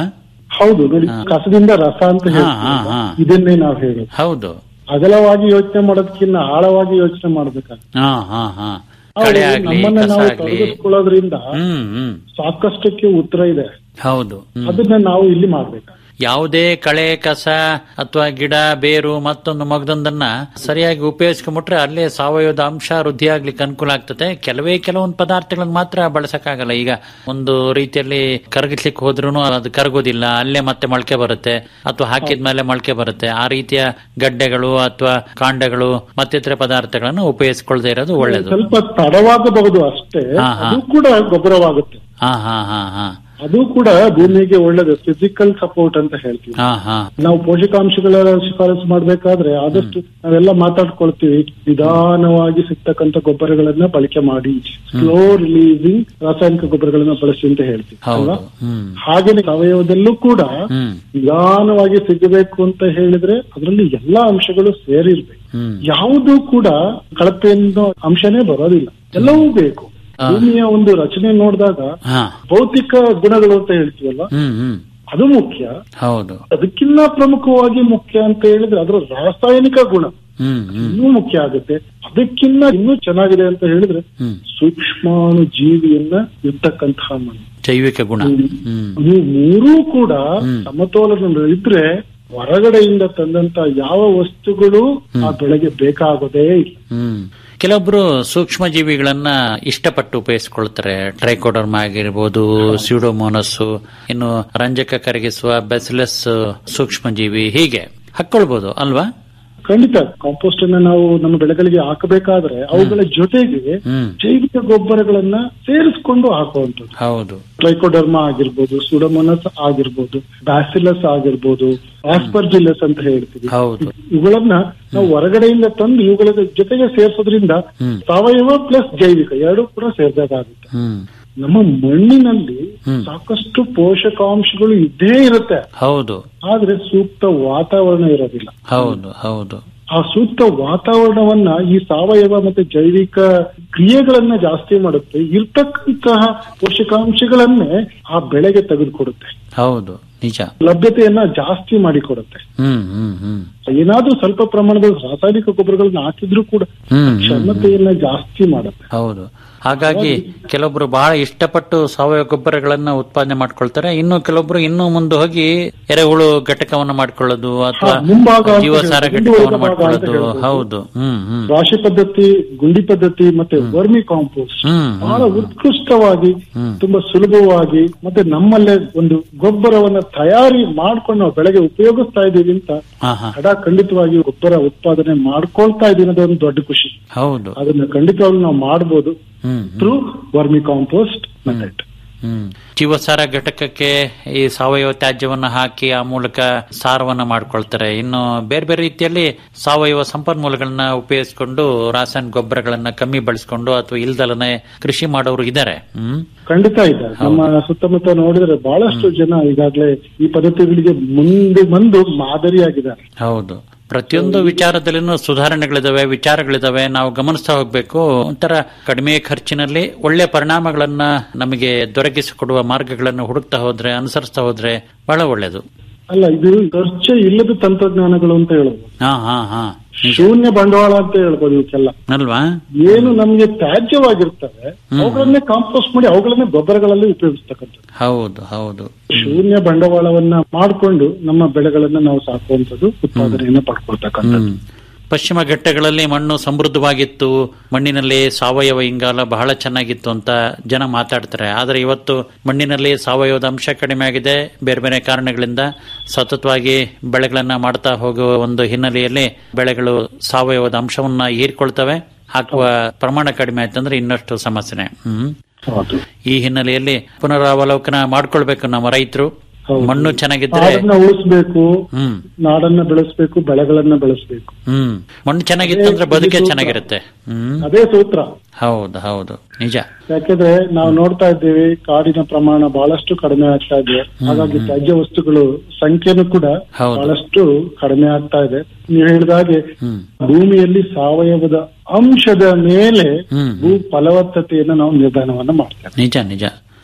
ಹೌದು ನೋಡಿ ಹಾ. ಕಸದಿಂದ ರಸ ಅಂತ ಹಾ, ಹಾ, ಹೇಳ್ತೀವಿ ಹಾ. ಇದನ್ನೇ ನಾವು ಹೇಳೋದು ಹೌದು ಅಗಲವಾಗಿ ಯೋಚನೆ ಮಾಡೋದಕ್ಕಿಂತ ಆಳವಾಗಿ ಯೋಚನೆ ಮಾಡ್ಬೇಕಾಗ್ತದೆ ಹಾ ಹಾ ಹಾ ಹೌದು, ಕಳೆ ಆಗ್ಲಿ ನಮ್ಮನ್ನ ಕಸ ನಾವು ಆಗ್ಲಿ ತೊಡಗಿಸ್ಕೊಳ್ಳೋದ್ರಿಂದ ಹ್ಮ್ ಹ್ಮ್ ಸಾಕಷ್ಟಕ್ಕೆ ಉತ್ತರ ಇದೆ ಹೌದು ಹ್ಮ್. ಅದನ್ನ ನಾವು ಇಲ್ಲಿ ಮಾಡ್ಬೇಕು ಯಾವುದೇ ಕಳೆ ಕಸ ಅಥವಾ ಗಿಡ ಬೇರು ಮತ್ತೊಂದು ಮಗದೊಂದನ್ನ ಸರಿಯಾಗಿ ಉಪಯೋಗಿಸ್ಕೊಂಡ್ಬಿಟ್ರೆ ಅಲ್ಲೇ ಸಾವಯವದ ಅಂಶ ವೃದ್ಧಿ ಆಗ್ಲಿಕ್ಕೆ ಅನುಕೂಲ ಆಗ್ತದೆ ಕೆಲವೇ ಕೆಲವೊಂದು ಪದಾರ್ಥಗಳನ್ನ ಮಾತ್ರ ಬಳಸಕ್ಕಾಗಲ್ಲ ಈಗ ಒಂದು ರೀತಿಯಲ್ಲಿ ಕರಗಿಸ್ಲಿಕ್ಕೆ ಹೋದ್ರೂ ಅದು ಕರಗೋದಿಲ್ಲ ಅಲ್ಲೇ ಮತ್ತೆ ಮೊಳಕೆ ಬರುತ್ತೆ ಅಥವಾ ಹಾಕಿದ್ಮೇಲೆ ಮೊಳಕೆ ಬರುತ್ತೆ ಆ ರೀತಿಯ ಗಡ್ಡೆಗಳು ಅಥವಾ ಕಾಂಡಗಳು ಮತ್ತಿತರ ಪದಾರ್ಥಗಳನ್ನು ಉಪಯೋಗಿಸ್ಕೊಳ್ದೇ ಇರೋದು ಒಳ್ಳೇದು ಸ್ವಲ್ಪ ತಡವಾಗಬಹುದು ಅಷ್ಟೇ ಹಾ, ಹಾ. ಅದು ಕೂಡ ಗೊಬ್ಬರವಾಗುತ್ತೆ ಹಾ ಹಾ ಹಾ ಹಾ ಅದು ಕೂಡ ಭೂಮಿಗೆ ಒಳ್ಳೇದು ಫಿಸಿಕಲ್ ಸಪೋರ್ಟ್ ಅಂತ ಹೇಳ್ತೀವಿ ಹಾ ಹಾ ನಾವು ಪೋಷಕಾಂಶಗಳ ಶಿಫಾರಸು ಮಾಡ್ಬೇಕಾದ್ರೆ ಆದಷ್ಟು ನಾವೆಲ್ಲ ಮಾತಾಡ್ಕೊಳ್ತೀವಿ ನಿಧಾನವಾಗಿ ಸಿಗ್ತಕ್ಕಂಥ ಗೊಬ್ಬರಗಳನ್ನ ಬಳಕೆ ಮಾಡಿ ಸ್ಲೋ ರಿಲೀಸಿಂಗ್ ರಾಸಾಯನಿಕ ಗೊಬ್ಬರಗಳನ್ನ ಬಳಸಿ ಅಂತ ಹೇಳ್ತೀವಿ ಹೌದು ಅಲ್ವಾ ಹ್ಮ್ ಹಾಗೇನೆ ಸಾವಯವದಲ್ಲೂ ಕೂಡ ಹ್ಮ್ ನಿಧಾನವಾಗಿ ಸಿಗಬೇಕು ಅಂತ ಹೇಳಿದ್ರೆ ಅದರಲ್ಲಿ ಎಲ್ಲಾ ಅಂಶಗಳು ಸೇರಿರ್ಬೇಕು ಹ್ಮ್ ಯಾವುದೂ ಕೂಡ ಕಳಪೆ ಅನ್ನೋ ಅಂಶನೇ ಬರೋದಿಲ್ಲ ಎಲ್ಲವೂ ಬೇಕು ಹಾ. ಭೂಮಿಯ ಒಂದು ರಚನೆ ನೋಡಿದಾಗ ಹಾ ಭೌತಿಕ ಗುಣಗಳು ಅಂತ ಹೇಳ್ತೀವಲ್ಲ ಹ್ಮ್ ಹ್ಮ್ ಅದು ಮುಖ್ಯ ಹೌದು ಅದಕ್ಕಿಂತ ಪ್ರಮುಖವಾಗಿ ಮುಖ್ಯ ಅಂತ ಹೇಳಿದ್ರೆ ಅದರ ರಾಸಾಯನಿಕ ಗುಣ ಹ್ಮ್ ಹ್ಮ್ ಇನ್ನೂ ಮುಖ್ಯ ಆಗುತ್ತೆ ಅದಕ್ಕಿಂತ ಇನ್ನೂ ಚೆನ್ನಾಗಿದೆ ಅಂತ ಹೇಳಿದ್ರೆ ಹ್ಮ್ ಸೂಕ್ಷ್ಮಾಣು ಜೀವಿಯನ್ನ ಇರ್ತಕ್ಕಂತಹ ಮಣ್ಣು ಜೈವಿಕ ಗುಣ ಹ್ಮ್ ಇವು ಮೂರೂ ಕೂಡ ಹ್ಮ್. ಸಮತೋಲನ ಇದ್ರೆ ಹೊರಗಡೆಯಿಂದ ತಂದಂತ ಯಾವ ವಸ್ತುಗಳು ಆ ಬೆಳೆಗೆ ಬೇಕಾಗೋದೇ ಇಲ್ಲ ಹ್ಮ್ ಕೆಲವೊಬ್ರು ಸೂಕ್ಷ್ಮ ಜೀವಿಗಳನ್ನ ಇಷ್ಟಪಟ್ಟು ಉಪಯೋಗಿಸ್ಕೊಳ್ತಾರೆ ಟ್ರೈಕೋಡರ್ಮ ಆಗಿರ್ಬೋದು ಸ್ಯೂಡೋಮೋನಸ್ ಇನ್ನು ರಂಜಕ ಕರಗಿಸುವ ಬೆಸಿಲಸ್ ಸೂಕ್ಷ್ಮ ಜೀವಿ ಹೀಗೆ ಹಾಕೊಳ್ಬಹುದು ಅಲ್ವಾ ಖಂಡಿತ ಕಾಂಪೋಸ್ಟ್ ಅನ್ನ ನಾವು ನಮ್ಮ ಬೆಳೆಗಳಿಗೆ ಹಾಕಬೇಕಾದ್ರೆ ಅವುಗಳ ಜೊತೆಗೆ ಹ್ಮ್ ಜೈವಿಕ ಗೊಬ್ಬರಗಳನ್ನ ಸೇರಿಸ್ಕೊಂಡು ಹಾಕುವಂಥದ್ದು ಹೌದು ಟ್ರೈಕೋಡರ್ಮಾ ಆಗಿರ್ಬೋದು ಸುಡಮೋನಸ್ ಆಗಿರ್ಬೋದು ಬ್ಯಾಸಿಲಸ್ ಆಗಿರ್ಬೋದು ಆಸ್ಪರ್ಜಿಲಸ್ ಅಂತ ಹೇಳ್ತೀವಿ ಹೌದು ಇವುಗಳನ್ನ ನಾವು ಹೊರಗಡೆಯಿಂದ ತಂದು ಇವುಗಳ ಜೊತೆಗೆ ಸೇರ್ಸೋದ್ರಿಂದ ಹ್ಮ್. ಸಾವಯವ ಪ್ಲಸ್ ಜೈವಿಕ ಎರಡೂ ಕೂಡ ಸೇರ್ಬೇಕಾಗುತ್ತೆ ಹ್ಮ್ ನಮ್ಮ ಮಣ್ಣಿನಲ್ಲಿ ಹ್ಮ್. ಸಾಕಷ್ಟು ಪೋಷಕಾಂಶಗಳು ಇದ್ದೇ ಇರುತ್ತೆ ಹೌದು ಆದ್ರೆ ಸೂಕ್ತ ವಾತಾವರಣ ಇರೋದಿಲ್ಲ ಹೌದು ಹೌದು ಆ ಸೂಕ್ತ ವಾತಾವರಣವನ್ನ ಈ ಸಾವಯವ ಮತ್ತೆ ಜೈವಿಕ ಕ್ರಿಯೆಗಳನ್ನ ಜಾಸ್ತಿ ಮಾಡುತ್ತೆ ಇರ್ತಕ್ಕಂತಹ ಪೋಷಕಾಂಶಗಳನ್ನೇ ಆ ಬೆಳೆಗೆ ತೆಗೆದುಕೊಡುತ್ತೆ ಹೌದು ನಿಜ ಲಭ್ಯತೆಯನ್ನ ಜಾಸ್ತಿ ಮಾಡಿಕೊಡುತ್ತೆ ಹ್ಮ್ ಹ್ಮ್ ಹ್ಮ್ ಏನಾದ್ರೂ ಸ್ವಲ್ಪ ಪ್ರಮಾಣದ ರಾಸಾಯನಿಕ ಗೊಬ್ಬರಗಳನ್ನ ಹಾಕಿದ್ರೂ ಕೂಡ ಹ್ಮ್, ಹ್ಮ್ ಕ್ಷಮತೆಯನ್ನ ಜಾಸ್ತಿ ಮಾಡುತ್ತೆ ಹೌದು ಹಾಗಾಗಿ ಕೆಲವೊಬ್ರು ಬಹಳ ಇಷ್ಟಪಟ್ಟು ಸಾವಯವ ಗೊಬ್ಬರಗಳನ್ನ ಉತ್ಪಾದನೆ ಮಾಡ್ಕೊಳ್ತಾರೆ ಇನ್ನು ಕೆಲವೊಬ್ರು ಇನ್ನೂ ಮುಂದೆ ಹೋಗಿ ಎರೆಹುಳು ಘಟಕವನ್ನ ಮಾಡ್ಕೊಳ್ಳೋದು ಅಥವಾ ಹಾ, ಮುಂಭಾಗ ಅಂತ ಜೀವಸಾರ ಹೇಳ್ಬೋದು. ಘಟಕವನ್ನು ಮುಂದುವರೆದ ಭಾಗ ಅಂತ ಮಾಡ್ಕೊಳ್ಳೋದು ಹೇಳ್ಬೋದು. ಹೌದು ಹ್ಮ್ ಹ್ಮ್ ರಾಶಿ ಪದ್ಧತಿ ಗುಂಡಿ ಪದ್ಧತಿ ಮತ್ತೆ ವರ್ಮಿ ಕಾಂಪೋಸ್ಟ್ ಹ್ಮ್ ಬಹಳ ಉತ್ಕೃಷ್ಟವಾಗಿ ಹ್ಮ್. ತುಂಬಾ ಸುಲಭವಾಗಿ ಮತ್ತೆ ನಮ್ಮಲ್ಲೇ ಒಂದು ಗೊಬ್ಬರವನ್ನ ತಯಾರಿ ಮಾಡ್ಕೊಂಡು ನಾವು ಬೆಳೆಗೆ ಉಪಯೋಗಿಸ್ತಾ ಇದೀವಿ ಅಂತ ಹಾ ಹಾ ಹಡ ಖಂಡಿತವಾಗಿ ಗೊಬ್ಬರ ಉತ್ಪಾದನೆ ಮಾಡ್ಕೊಳ್ತಾ ಇದೀವಿ ಅನ್ನೋದು ಒಂದು ದೊಡ್ಡ ಖುಷಿ ಹೌದು ಅದನ್ನ ಖಂಡಿತವಾಗ್ಲೂ ನಾವು ಮಾಡಬಹುದು hmm through vermicompost method hmm ಜೀವಸಾರ ಘಟಕಕ್ಕೆ ಈ ಸಾವಯವ ತ್ಯಾಜ್ಯವನ್ನ ಹಾಕಿ ಆ ಮೂಲಕ ಸಾರವನ್ನ ಮಾಡ್ಕೊಳ್ತಾರೆ ಇನ್ನು ಬೇರೆ ಬೇರೆ ರೀತಿಯಲ್ಲಿ ಸಾವಯವ ಸಂಪನ್ಮೂಲಗಳನ್ನ ಉಪಯೋಗಿಸಿಕೊಂಡು ರಾಸಾಯನಿಕ ಗೊಬ್ಬರಗಳನ್ನ ಕಮ್ಮಿ ಬಳಸ್ಕೊಂಡು ಅಥವಾ ಇಲ್ದಲನೆ ಕೃಷಿ ಮಾಡೋರು ಇದ್ದಾರೆ ಹ್ಮ್ ಖಂಡಿತ ಇದೆ ನಮ್ಮ ಸುತ್ತಮುತ್ತ ನೋಡಿದ್ರೆ ಬಹಳಷ್ಟು ಜನ ಈಗಾಗಲೇ ಈ ಪದ್ಧತಿಗಳಿಗೆ ಮುಂದೆ ಬಂದು ಮಾದರಿಯಾಗಿದ್ದಾರೆ ಹೌದು ಪ್ರತಿಯೊಂದು ವಿಚಾರದಲ್ಲಿನೂ ಸುಧಾರಣೆಗಳಿದಾವೆ ವಿಚಾರಗಳಿದಾವೆ ನಾವು ಗಮನಿಸ್ತಾ ಹೋಗ್ಬೇಕು ಒಂಥರ ಕಡಿಮೆ ಖರ್ಚಿನಲ್ಲಿ ಒಳ್ಳೆ ಪರಿಣಾಮಗಳನ್ನ ನಮಗೆ ದೊರಕಿಸಿಕೊಡುವ ಮಾರ್ಗಗಳನ್ನು ಹುಡುಕ್ತಾ ಹೋದ್ರೆ ಅನುಸರಿಸ್ತಾ ಹೋದ್ರೆ ಬಹಳ ಒಳ್ಳೇದು ಅಲ್ಲ ಇದು ಖರ್ಚೆ ಇಲ್ಲದ ತಂತ್ರಜ್ಞಾನಗಳು ಅಂತ ಹೇಳ್ಬೋದು ಹಾ ಹಾ ಹಾ ಶೂನ್ಯ ಬಂಡವಾಳ ಅಂತ ಹೇಳ್ಬೋದು ಇವಕ್ಕೆಲ್ಲ ಅಲ್ವಾ ಏನು ನಮ್ಗೆ ತ್ಯಾಜ್ಯವಾಗಿರ್ತವೆ ಅವುಗಳನ್ನೇ ಕಾಂಪೋಸ್ಟ್ ಮಾಡಿ ಅವುಗಳನ್ನೇ ಗೊಬ್ಬರಗಳಲ್ಲಿ ಉಪಯೋಗಿಸ್ತಕ್ಕಂಥದ್ದು ಹೌದು ಹೌದು ಶೂನ್ಯ ಬಂಡವಾಳವನ್ನ ಮಾಡಿಕೊಂಡು ನಮ್ಮ ಬೆಳೆಗಳನ್ನ ನಾವು ಸಾಕುವಂಥದ್ದು ಉತ್ಪಾದನೆಯನ್ನ ಪಡ್ಕೊಳ್ತಕ್ಕಂಥದ್ದು ಹ್ಮ್. ಪಶ್ಚಿಮ ಘಟ್ಟಗಳಲ್ಲಿ ಮಣ್ಣು ಸಮೃದ್ಧವಾಗಿತ್ತು ಮಣ್ಣಿನಲ್ಲಿ ಸಾವಯವ ಇಂಗಾಲ ಬಹಳ ಚೆನ್ನಾಗಿತ್ತು ಅಂತ ಜನ ಮಾತಾಡ್ತಾರೆ ಆದರೆ ಇವತ್ತು ಮಣ್ಣಿನಲ್ಲಿ ಸಾವಯವದ ಅಂಶ ಕಡಿಮೆ ಆಗಿದೆ ಬೇರೆ ಬೇರೆ ಕಾರಣಗಳಿಂದ ಸತತವಾಗಿ ಬೆಳೆಗಳನ್ನ ಮಾಡ್ತಾ ಹೋಗುವ ಒಂದು ಹಿನ್ನೆಲೆಯಲ್ಲಿ ಬೆಳೆಗಳು ಸಾವಯವದ ಅಂಶವನ್ನ ಹೀರ್ಕೊಳ್ತವೆ ಹಾಕುವ ಪ್ರಮಾಣ ಕಡಿಮೆ ಆಯ್ತಂದ್ರೆ ಇನ್ನಷ್ಟು ಸಮಸ್ಯೆನೆ ಹ್ಮ್ ಹೌದು ಈ ಹಿನ್ನೆಲೆಯಲ್ಲಿ ಪುನರಾವಲೋಕನ ಮಾಡ್ಕೊಳ್ಬೇಕು ನಮ್ಮ ರೈತರು ಹೌದು. ಮಣ್ಣು ಚೆನ್ನಾಗಿದ್ರೆ ನಾಡನ್ನ ಉಳಿಸ್ಬೇಕು ಹ್ಮ್ ನಾಡನ್ನ ಬೆಳೆಸ್ಬೇಕು ಬೆಳೆಗಳನ್ನ ಬೆಳೆಸ್ಬೇಕು ಹ್ಮ್ ಮಣ್ಣು ಚೆನ್ನಾಗಿತ್ತು ಅಂದ್ರೆ ಬದುಕೆ ಚೆನ್ನಾಗಿರುತ್ತೆ ಹ್ಮ್ ಅದೇ ಸೂತ್ರ ಹೌದು ಹೌದು ನಿಜ ಯಾಕೆಂದ್ರೆ ನಾವು ನೋಡ್ತಾ ಇದ್ದೀವಿ ಕಾಡಿನ ಪ್ರಮಾಣ ಬಹಳಷ್ಟು ಕಡಿಮೆ ಆಗ್ತಾ ಇದೆ ಹಾಗಾಗಿ ತ್ಯಾಜ್ಯ ವಸ್ತುಗಳು ಸಂಖ್ಯೆನೂ ಕೂಡ ಹೌದು. ಬಹಳಷ್ಟು ಕಡಿಮೆ ಆಗ್ತಾ ಇದೆ ನೀವು ಹೇಳಿದ ಹಾಗೆ ಹ್ಮ್ ಭೂಮಿಯಲ್ಲಿ ಸಾವಯವದ ಅಂಶದ ಮೇಲೆ ಹ್ಮ್. ಭೂ ಫಲವತ್ತತೆಯನ್ನು ನಾವು ನಿರ್ಧಾರವನ್ನ ಮಾಡ್ತೇವೆ ನಿಜ ನಿಜ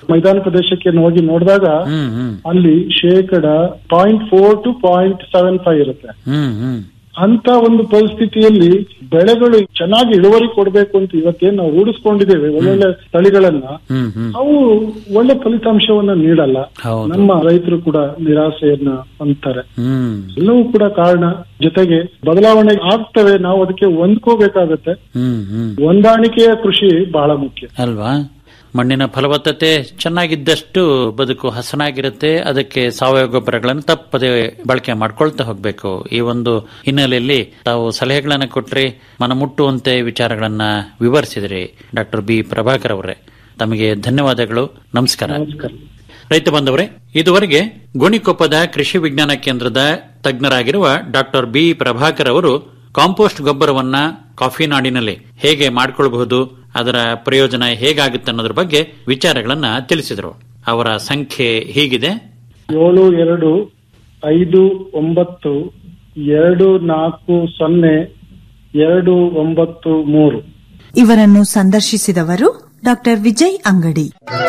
ಮೈದಾನ ಪ್ರದೇಶಕ್ಕೆ ಹೋಗಿ ನೋಡಿದಾಗ ಹ್ಮ್ ಹ್ಮ್ ಅಲ್ಲಿ ಶೇಕಡ point four two point seven five ಇರುತ್ತೆ ಹ್ಮ್ ಹ್ಮ್ ಅಂತ ಒಂದು ಪರಿಸ್ಥಿತಿಯಲ್ಲಿ ಬೆಳೆಗಳು ಚೆನ್ನಾಗಿ ಇಳುವರಿ ಕೊಡಬೇಕು ಅಂತ ಇವತ್ತೇನ್ ನಾವು ರೂಢಿಸ್ಕೊಂಡಿದ್ದೇವೆ ಒಳ್ಳೊಳ್ಳೆ ತಳಿಗಳನ್ನ ಹ್ಮ್ ಹ್ಮ್ ಅವು ಒಳ್ಳೆ ಫಲಿತಾಂಶವನ್ನ ನೀಡಲ್ಲ ಹೌದು. ನಮ್ಮ ರೈತರು ಕೂಡ ನಿರಾಸೆಯನ್ನ ಹೊಂದ್ತಾರೆ ಹ್ಮ್ ಎಲ್ಲವೂ ಕೂಡ ಕಾರಣ ಜೊತೆಗೆ ಬದಲಾವಣೆ ಆಗ್ತವೆ ನಾವು ಅದಕ್ಕೆ ಹೊಂದ್ಕೋಬೇಕಾಗತ್ತೆ ಹ್ಮ್ ಹ್ಮ್ ಹೊಂದಾಣಿಕೆಯ ಕೃಷಿ ಬಹಳ ಮುಖ್ಯ ಅಲ್ವಾ ಮಣ್ಣಿನ ಫಲವತ್ತತೆ ಚೆನ್ನಾಗಿದ್ದಷ್ಟು ಬದುಕು ಹಸನಾಗಿರುತ್ತೆ ಅದಕ್ಕೆ ಸಾವಯವ ಗೊಬ್ಬರಗಳನ್ನು ತಪ್ಪದೆ ಬಳಕೆ ಮಾಡ್ಕೊಳ್ತಾ ಹೋಗ್ಬೇಕು ಈ ಒಂದು ಹಿನ್ನೆಲೆಯಲ್ಲಿ ತಾವು ಸಲಹೆಗಳನ್ನು ಕೊಟ್ರಿ ಮನಮುಟ್ಟುವಂತೆ ವಿಚಾರಗಳನ್ನ ವಿವರಿಸಿದ್ರಿ ಡಾಕ್ಟರ್ ಬಿ ಪ್ರಭಾಕರ್ ಅವರೇ ತಮಗೆ ಧನ್ಯವಾದಗಳು ನಮಸ್ಕಾರ ನಮಸ್ಕಾರ ರೈತ ಬಂದವರೇ ಇದುವರೆಗೆ ಗೋಣಿಕೊಪ್ಪದ ಕೃಷಿ ವಿಜ್ಞಾನ ಕೇಂದ್ರದ ತಜ್ಞರಾಗಿರುವ ಡಾಕ್ಟರ್ ಬಿ ಪ್ರಭಾಕರ್ ಅವರು ಕಾಂಪೋಸ್ಟ್ ಗೊಬ್ಬರವನ್ನ ಕಾಫಿ ನಾಡಿನಲ್ಲಿ ಹೇಗೆ ಮಾಡಿಕೊಳ್ಳಬಹುದು ಅದರ ಪ್ರಯೋಜನ ಹೇಗಾಗುತ್ತೆ ಅನ್ನೋದ್ರ ಬಗ್ಗೆ ವಿಚಾರಗಳನ್ನ ತಿಳಿಸಿದರು ಅವರ ಸಂಖ್ಯೆ ಹೀಗಿದೆ ಏಳು ಎರಡು ಐದು ಒಂಬತ್ತು ಎರಡು ನಾಲ್ಕು ಸೊನ್ನೆ ಎರಡು ಒಂಬತ್ತು ಮೂರು ಇವರನ್ನು ಸಂದರ್ಶಿಸಿದವರು ಡಾಕ್ಟರ್ ವಿಜಯ್ ಅಂಗಡಿ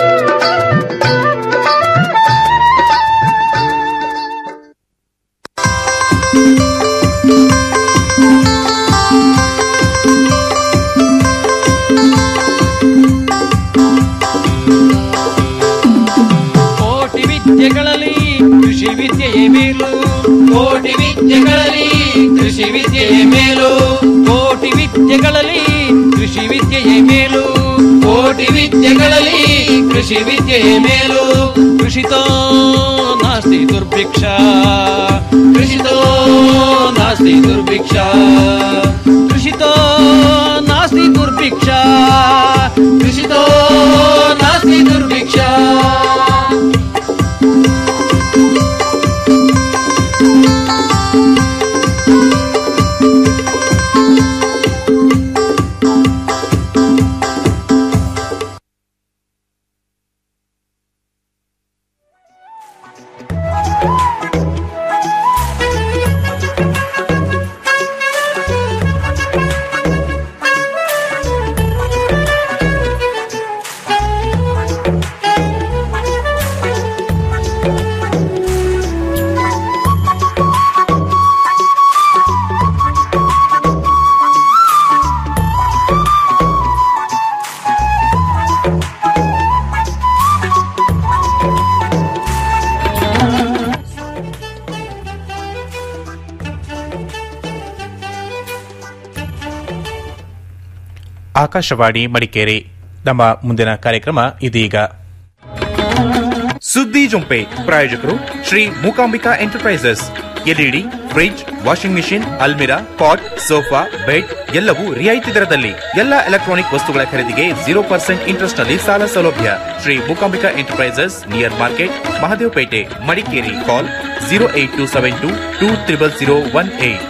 ಕೋಟಿ ವಿದ್ಯೆಗಳಲ್ಲಿ ಕೃಷಿ ವಿದ್ಯೆಯೇ ಮೇಲು ಕೋಟಿ ವಿದ್ಯೆಗಳಲ್ಲಿ ಕೃಷಿ ವಿದ್ಯೆಯೇ ಮೇಲು ಕೋಟಿ ವಿದ್ಯೆಗಳಲ್ಲಿ ಕೃಷಿ ವಿದ್ಯೆಯೇ ಮೇಲು ಕೋಟಿ ವಿದ್ಯೆಗಳಲ್ಲಿ ಕೃಷಿ ವಿದ್ಯೆಯೇ ಮೇಲು ಕೃಷಿತೋ ನಾಸ್ತಿ ದುರ್ಭಿಕ್ಷ ಕೃಷಿತೋ ನಾಸ್ತಿ ದುರ್ಭಿಕ್ಷ ಕೃಷಿತೋ ನಾಸ್ತಿ ದುರ್ಭಿಕ್ಷ ಕೃಷಿತೋ ನಾಸ್ತಿ ದುರ್ಭಿಕ್ಷ ಆಕಾಶವಾಣಿ ಮಡಿಕೇರಿ ನಮ್ಮ ಮುಂದಿನ ಕಾರ್ಯಕ್ರಮ ಇದೀಗ ಸುದ್ದಿ ಜೊಂಪೆ ಪ್ರಾಯೋಜಕರು Shri Mookambika enterprises LED fridge washing machine ಅಲ್ಮಿರಾ ಪಾಟ್ ಸೋಫಾ ಬೆಡ್ ಎಲ್ಲವೂ ರಿಯಾಯಿತಿ ದರದಲ್ಲಿ ಎಲ್ಲ ಎಲೆಕ್ಟ್ರಾನಿಕ್ ವಸ್ತುಗಳ ಖರೀದಿಗೆ ಜೀರೋ ಪರ್ಸೆಂಟ್ ಇಂಟ್ರೆಸ್ಟ್ ನಲ್ಲಿ ಸಾಲ ಸೌಲಭ್ಯ Shri Mookambika enterprises near market Mahadevapete Madikeri call zero eight two seven two two triple zero one eight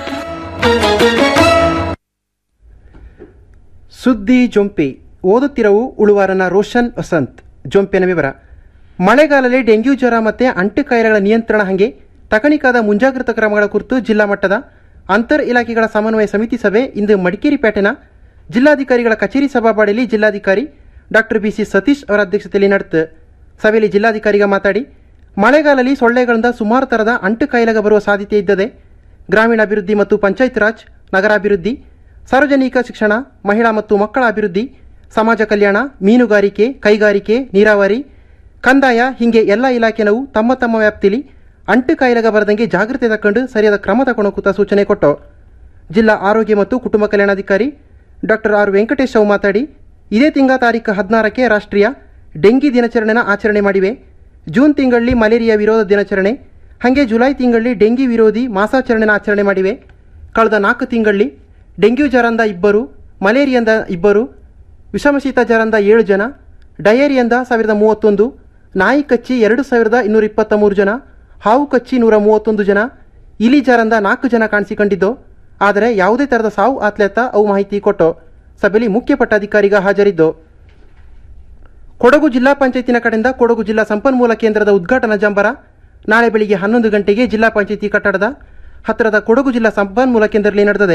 ಸುದ್ದಿ ಜೊಂಪೆ ಓದುತ್ತಿರವು ಉಳುವಾರನ ರೋಷನ್ ವಸಂತ್ ಜೊಂಪೆನ ವಿವರ ಮಳೆಗಾಲದಲ್ಲಿ ಡೆಂಗ್ಯೂ ಜ್ವರ ಮತ್ತು ಅಂಟು ಕಾಯಿಲೆಗಳ ನಿಯಂತ್ರಣ ಹಂಗೆ ತಕಣಿಕಾದ ಮುಂಜಾಗ್ರತಾ ಕ್ರಮಗಳ ಕುರಿತು ಜಿಲ್ಲಾ ಮಟ್ಟದ ಅಂತರ್ ಇಲಾಖೆಗಳ ಸಮನ್ವಯ ಸಮಿತಿ ಸಭೆ ಇಂದು ಮಡಿಕೇರಿ ಪೇಟೆನ ಜಿಲ್ಲಾಧಿಕಾರಿಗಳ ಕಚೇರಿ ಸಭಾಪಾಡಿಯಲ್ಲಿ ಜಿಲ್ಲಾಧಿಕಾರಿ ಡಾಕ್ಟರ್ ಬಿಸಿ ಸತೀಶ್ ಅವರ ಅಧ್ಯಕ್ಷತೆಯಲ್ಲಿ ನಡೆತು ಸಭೆಯಲ್ಲಿ ಜಿಲ್ಲಾಧಿಕಾರಿಗ ಮಾತಾಡಿ ಮಳೆಗಾಲದಲ್ಲಿ ಸೊಳ್ಳೆಗಳಿಂದ ಸುಮಾರು ಥರದ ಅಂಟು ಕಾಯಿಲೆಗೆ ಬರುವ ಸಾಧ್ಯತೆ ಇದ್ದದೆ ಗ್ರಾಮೀಣಾಭಿವೃದ್ಧಿ ಮತ್ತು ಪಂಚಾಯತ್ ರಾಜ್ ನಗರಾಭಿವೃದ್ಧಿ ಸಾರ್ವಜನಿಕ ಶಿಕ್ಷಣ ಮಹಿಳಾ ಮತ್ತು ಮಕ್ಕಳ ಅಭಿವೃದ್ಧಿ ಸಮಾಜ ಕಲ್ಯಾಣ ಮೀನುಗಾರಿಕೆ ಕೈಗಾರಿಕೆ ನೀರಾವರಿ ಕಂದಾಯ ಹೀಗೆ ಎಲ್ಲ ಇಲಾಖೆನವು ತಮ್ಮ ತಮ್ಮ ವ್ಯಾಪ್ತಿಲಿ ಅಂಟು ಕಾಯಿಲೆಗೆ ಬರದಂಗೆ ಜಾಗೃತಿ ತಕೊಂಡು ಸರಿಯಾದ ಕ್ರಮ ತಗೊಳಕುತ್ತ ಸೂಚನೆ ಕೊಟ್ಟು ಜಿಲ್ಲಾ ಆರೋಗ್ಯ ಮತ್ತು ಕುಟುಂಬ ಕಲ್ಯಾಣಾಧಿಕಾರಿ ಡಾಕ್ಟರ್ ಆರ್ ವೆಂಕಟೇಶ್ ಅವು ಮಾತಾಡಿ ಇದೇ ತಿಂಗಳ ತಾರೀಕು ಹದಿನಾರಕ್ಕೆ ರಾಷ್ಟ್ರೀಯ ಡೆಂಗಿ ದಿನಾಚರಣೆನ ಆಚರಣೆ ಮಾಡಿವೆ ಜೂನ್ ತಿಂಗಳಲ್ಲಿ ಮಲೇರಿಯಾ ವಿರೋಧ ದಿನಾಚರಣೆ ಹಾಗೆ ಜುಲೈ ತಿಂಗಳಲ್ಲಿ ಡೆಂಗಿ ವಿರೋಧಿ ಮಾಸಾಚರಣೆನ ಆಚರಣೆ ಮಾಡಿವೆ ಕಳೆದ ನಾಲ್ಕು ತಿಂಗಳಲ್ಲಿ ಡೆಂಗ್ಯೂ ಜ್ವರದಿಂದ ಇಬ್ಬರು ಮಲೇರಿಯಿಂದ ಇಬ್ಬರು ವಿಷಮಶೀತ ಜ್ವರದಿಂದ ಏಳು ಜನ ಡಯೇರಿಯಿಂದ ಸಾವಿರದ ಮೂವತ್ತೊಂದು ನಾಯಿ ಕಚ್ಚಿ ಎರಡು ಸಾವಿರದ ಇನ್ನೂರ ಇಪ್ಪತ್ತ ಮೂರು ಜನ ಹಾವು ಕಚ್ಚಿ ನೂರ ಮೂವತ್ತೊಂದು ಜನ ಇಲಿ ಜ್ವರದಿಂದ ನಾಲ್ಕು ಜನ ಕಾಣಿಸಿಕೊಂಡಿದ್ದು ಆದರೆ ಯಾವುದೇ ಥರದ ಸಾವು ಆತ್ಲೆತ್ತ ಅವು ಮಾಹಿತಿ ಕೊಟ್ಟು ಸಭೆಯಲ್ಲಿ ಮುಖ್ಯ ಪಟ್ಟಾಧಿಕಾರಿಗ ಹಾಜರಿದ್ದು ಕೊಡಗು ಜಿಲ್ಲಾ ಪಂಚಾಯತಿನ ಕಡೆಯಿಂದ ಕೊಡಗು ಜಿಲ್ಲಾ ಸಂಪನ್ಮೂಲ ಕೇಂದ್ರದ ಉದ್ಘಾಟನಾ ಜಂಬರ ನಾಳೆ ಬೆಳಿಗ್ಗೆ ಹನ್ನೊಂದು ಗಂಟೆಗೆ ಜಿಲ್ಲಾ ಪಂಚಾಯತಿ ಕಟ್ಟಡದ ಹತ್ತಿರದ ಕೊಡಗು ಜಿಲ್ಲಾ ಸಂಪನ್ಮೂಲ ಕೇಂದ್ರದಲ್ಲಿ ನಡೆದಿದೆ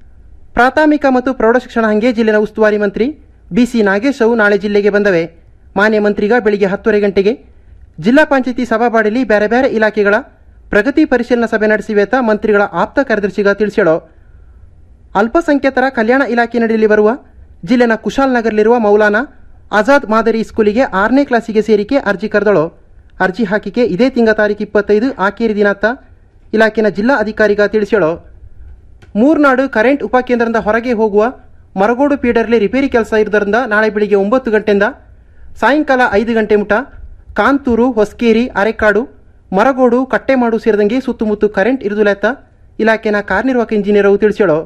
ಪ್ರಾಥಮಿಕ ಮತ್ತು ಪ್ರೌಢಶಿಕ್ಷಣ ಹಂಗೆ ಜಿಲ್ಲೆನ ಉಸ್ತುವಾರಿ ಮಂತ್ರಿ ಬಿಸಿ ನಾಗೇಶ್ ಅವು ನಾಳೆ ಜಿಲ್ಲೆಗೆ ಬಂದವೆ ಮಾನ್ಯ ಮಂತ್ರಿಗ ಬೆಳಿಗ್ಗೆ ಹತ್ತುವರೆ ಗಂಟೆಗೆ ಜಿಲ್ಲಾ ಪಂಚಾಯತಿ ಸಭಾಬಾಡಿಲಿ ಬೇರೆ ಬೇರೆ ಇಲಾಖೆಗಳ ಪ್ರಗತಿ ಪರಿಶೀಲನಾ ಸಭೆ ನಡೆಸಿವೇತ ಮಂತ್ರಿಗಳ ಆಪ್ತ ಕಾರ್ಯದರ್ಶಿಗ ತಿಳಿಸ್ಯಾಳೋ ಅಲ್ಪಸಂಖ್ಯಾತರ ಕಲ್ಯಾಣ ಇಲಾಖೆ ನಡೆಯಲಿ ಬರುವ ಜಿಲ್ಲೆನ ಕುಶಾಲ್ನಗರ್ಲಿರುವ ಮೌಲಾನಾ ಆಜಾದ್ ಮಾದರಿ ಸ್ಕೂಲಿಗೆ ಆರನೇ ಕ್ಲಾಸಿಗೆ ಸೇರಿಕೆ ಅರ್ಜಿ ಕರೆದಳು ಅರ್ಜಿ ಹಾಕಿಕೆ ಇದೇ ತಿಂಗಳ ತಾರೀಕು ಇಪ್ಪತ್ತೈದು ಆಕೇರಿ ದಿನಾಂತ ಇಲಾಖೆನ ಜಿಲ್ಲಾ ಅಧಿಕಾರಿಗ ತಿಳಿಸ್ಯಾಳೋ ಮೂರ್ನಾಡು ಕರೆಂಟ್ ಉಪಕೇಂದ್ರದಿಂದ ಹೊರಗೆ ಹೋಗುವ ಮರಗೋಡು ಪೀಡರ್ಲಿ ರಿಪೇರಿ ಕೆಲಸ ಇರೋದ್ರಿಂದ ನಾಳೆ ಬೆಳಿಗ್ಗೆ ಒಂಬತ್ತು ಗಂಟೆಯಿಂದ ಸಾಯಂಕಾಲ ಐದು ಗಂಟೆ ಮುಟ ಕಾಂತೂರು ಹೊಸಕೇರಿ ಅರೆಕಾಡು ಮರಗೋಡು ಕಟ್ಟೆಮಾಡು ಸೇರಿದಂಗೆ ಸುತ್ತಮುತ್ತ ಕರೆಂಟ್ ಇರುವುದಿಲ್ಲ ಇಲಾಖೆನ ಕಾರ್ಯನಿರ್ವಾಹಕ ಇಂಜಿನಿಯರ್ ತಿಳಿಸ್ಯಾಳೋ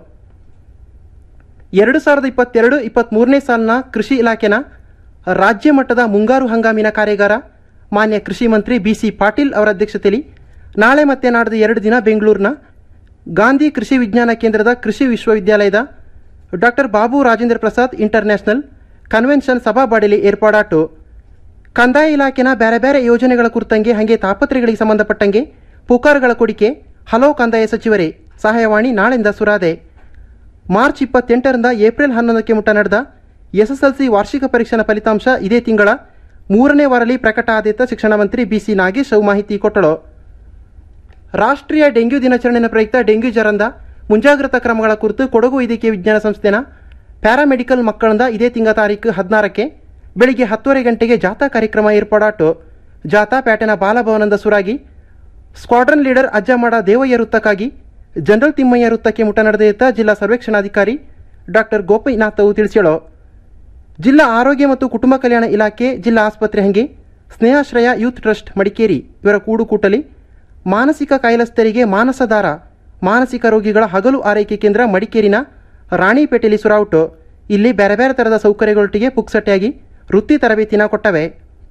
ಎರಡು ಸಾವಿರದ ಇಪ್ಪತ್ತೆರಡು ಇಪ್ಪತ್ತ್ಮೂರನೇ ಸಾಲಿನ ಕೃಷಿ ಇಲಾಖೆನ ರಾಜ್ಯ ಮಟ್ಟದ ಮುಂಗಾರು ಹಂಗಾಮಿನ ಕಾರ್ಯಾಗಾರ ಮಾನ್ಯ ಕೃಷಿ ಮಂತ್ರಿ ಬಿಸಿ ಪಾಟೀಲ್ ಅವರ ಅಧ್ಯಕ್ಷತೆಯಲ್ಲಿ ನಾಳೆ ಮತ್ತೆ ನಾಡ್ದು ಎರಡು ದಿನ ಬೆಂಗಳೂರಿನ ಗಾಂಧಿ ಕೃಷಿ ವಿಜ್ಞಾನ ಕೇಂದ್ರದ ಕೃಷಿ ವಿಶ್ವವಿದ್ಯಾಲಯದ doctor Babu Rajendra Prasad international convention ಸಭಾಬಾಡಿಲಿ ಏರ್ಪಾಡಾಟು ಕಂದಾಯ ಇಲಾಖೆನ ಬೇರೆ ಬೇರೆ ಯೋಜನೆಗಳ ಕುರಿತಂಗೆ ಹಾಗೆ ತಾಪತ್ರೆಗಳಿಗೆ ಸಂಬಂಧಪಟ್ಟಂಗೆ ಪುಕಾರ್ಗಳ ಕೊಡಿಕೆ ಹಲೋ ಕಂದಾಯ ಸಚಿವರೇ ಸಹಾಯವಾಣಿ ನಾಳೆಯಿಂದ ಸುರಾದೆ ಮಾರ್ಚ್ ಇಪ್ಪತ್ತೆಂಟರಿಂದ ಏಪ್ರಿಲ್ ಹನ್ನೊಂದಕ್ಕೆ ಮುಟ್ಟ ನಡೆದ ಎಸ್ಎಸ್ಎಲ್ಸಿ ವಾರ್ಷಿಕ ಪರೀಕ್ಷೆನ ಫಲಿತಾಂಶ ಇದೇ ತಿಂಗಳ ಮೂರನೇ ವಾರಲ್ಲಿ ಪ್ರಕಟ ಆದಿತ ಶಿಕ್ಷಣ ಮಂತ್ರಿ ಬಿಸಿ ನಾಗೇಶ್ ಅವು ಮಾಹಿತಿ ಕೊಟ್ಟಳು ರಾಷ್ಟ್ರೀಯ ಡೆಂಗ್ಯೂ ದಿನಾಚರಣೆಯ ಪ್ರಯುಕ್ತ ಡೆಂಗ್ಯೂ ಜ್ವರಂದ ಮುಂಜಾಗ್ರತಾ ಕ್ರಮಗಳ ಕುರಿತು ಕೊಡಗು ವೈದ್ಯಕೀಯ ವಿಜ್ಞಾನ ಸಂಸ್ಥೆನ ಪ್ಯಾರಾಮೆಡಿಕಲ್ ಮಕ್ಕಳಿಂದ ಇದೇ ತಿಂಗಳ ತಾರೀಕು ಹದಿನಾರಕ್ಕೆ ಬೆಳಿಗ್ಗೆ ಹತ್ತುವರೆ ಗಂಟೆಗೆ ಜಾಥಾ ಕಾರ್ಯಕ್ರಮ ಏರ್ಪಾಡಾಟು ಜಾಥಾ ಪ್ಯಾಟೆನ ಬಾಲಭವನದ ಸುರಾಗಿ ಸ್ಕ್ವಾಡ್ರನ್ ಲೀಡರ್ ಅಜ್ಜಮಾಡ ದೇವಯ್ಯ ವೃತ್ತಕ್ಕಾಗಿ ಜನರಲ್ ತಿಮ್ಮಯ್ಯ ವೃತ್ತಕ್ಕೆ ಮುಟ ನಡೆದಿದ್ದ ಜಿಲ್ಲಾ ಸರ್ವೇಕ್ಷಣಾಧಿಕಾರಿ ಡಾಕ್ಟರ್ ಗೋಪಿನಾಥ್ ಅವು ತಿಳಿಸ್ಯಾಳೋ ಜಿಲ್ಲಾ ಆರೋಗ್ಯ ಮತ್ತು ಕುಟುಂಬ ಕಲ್ಯಾಣ ಇಲಾಖೆ ಜಿಲ್ಲಾ ಆಸ್ಪತ್ರೆ ಹಂಗೆ ಸ್ನೇಹಾಶ್ರಯ ಯೂತ್ ಟ್ರಸ್ಟ್ ಮಡಿಕೇರಿ ಇವರ ಕೂಡುಕೂಟಲಿ ಮಾನಸಿಕ ಕಾಯಿಲಸ್ಥರಿಗೆ ಮಾನಸದಾರ ಮಾನಸಿಕ ರೋಗಿಗಳ ಹಗಲು ಆರೈಕೆ ಕೇಂದ್ರ ಮಡಿಕೇರಿನ ರಾಣಿಪೇಟೆಯಲ್ಲಿ ಸುರಾವುಟು ಇಲ್ಲಿ ಬೇರೆ ಬೇರೆ ಥರದ ಸೌಕರ್ಯಗಳೊಟ್ಟಿಗೆ ಪುಕ್ಸಟ್ಟೆಯಾಗಿ ವೃತ್ತಿ ತರಬೇತಿನ ಕೊಟ್ಟವೆ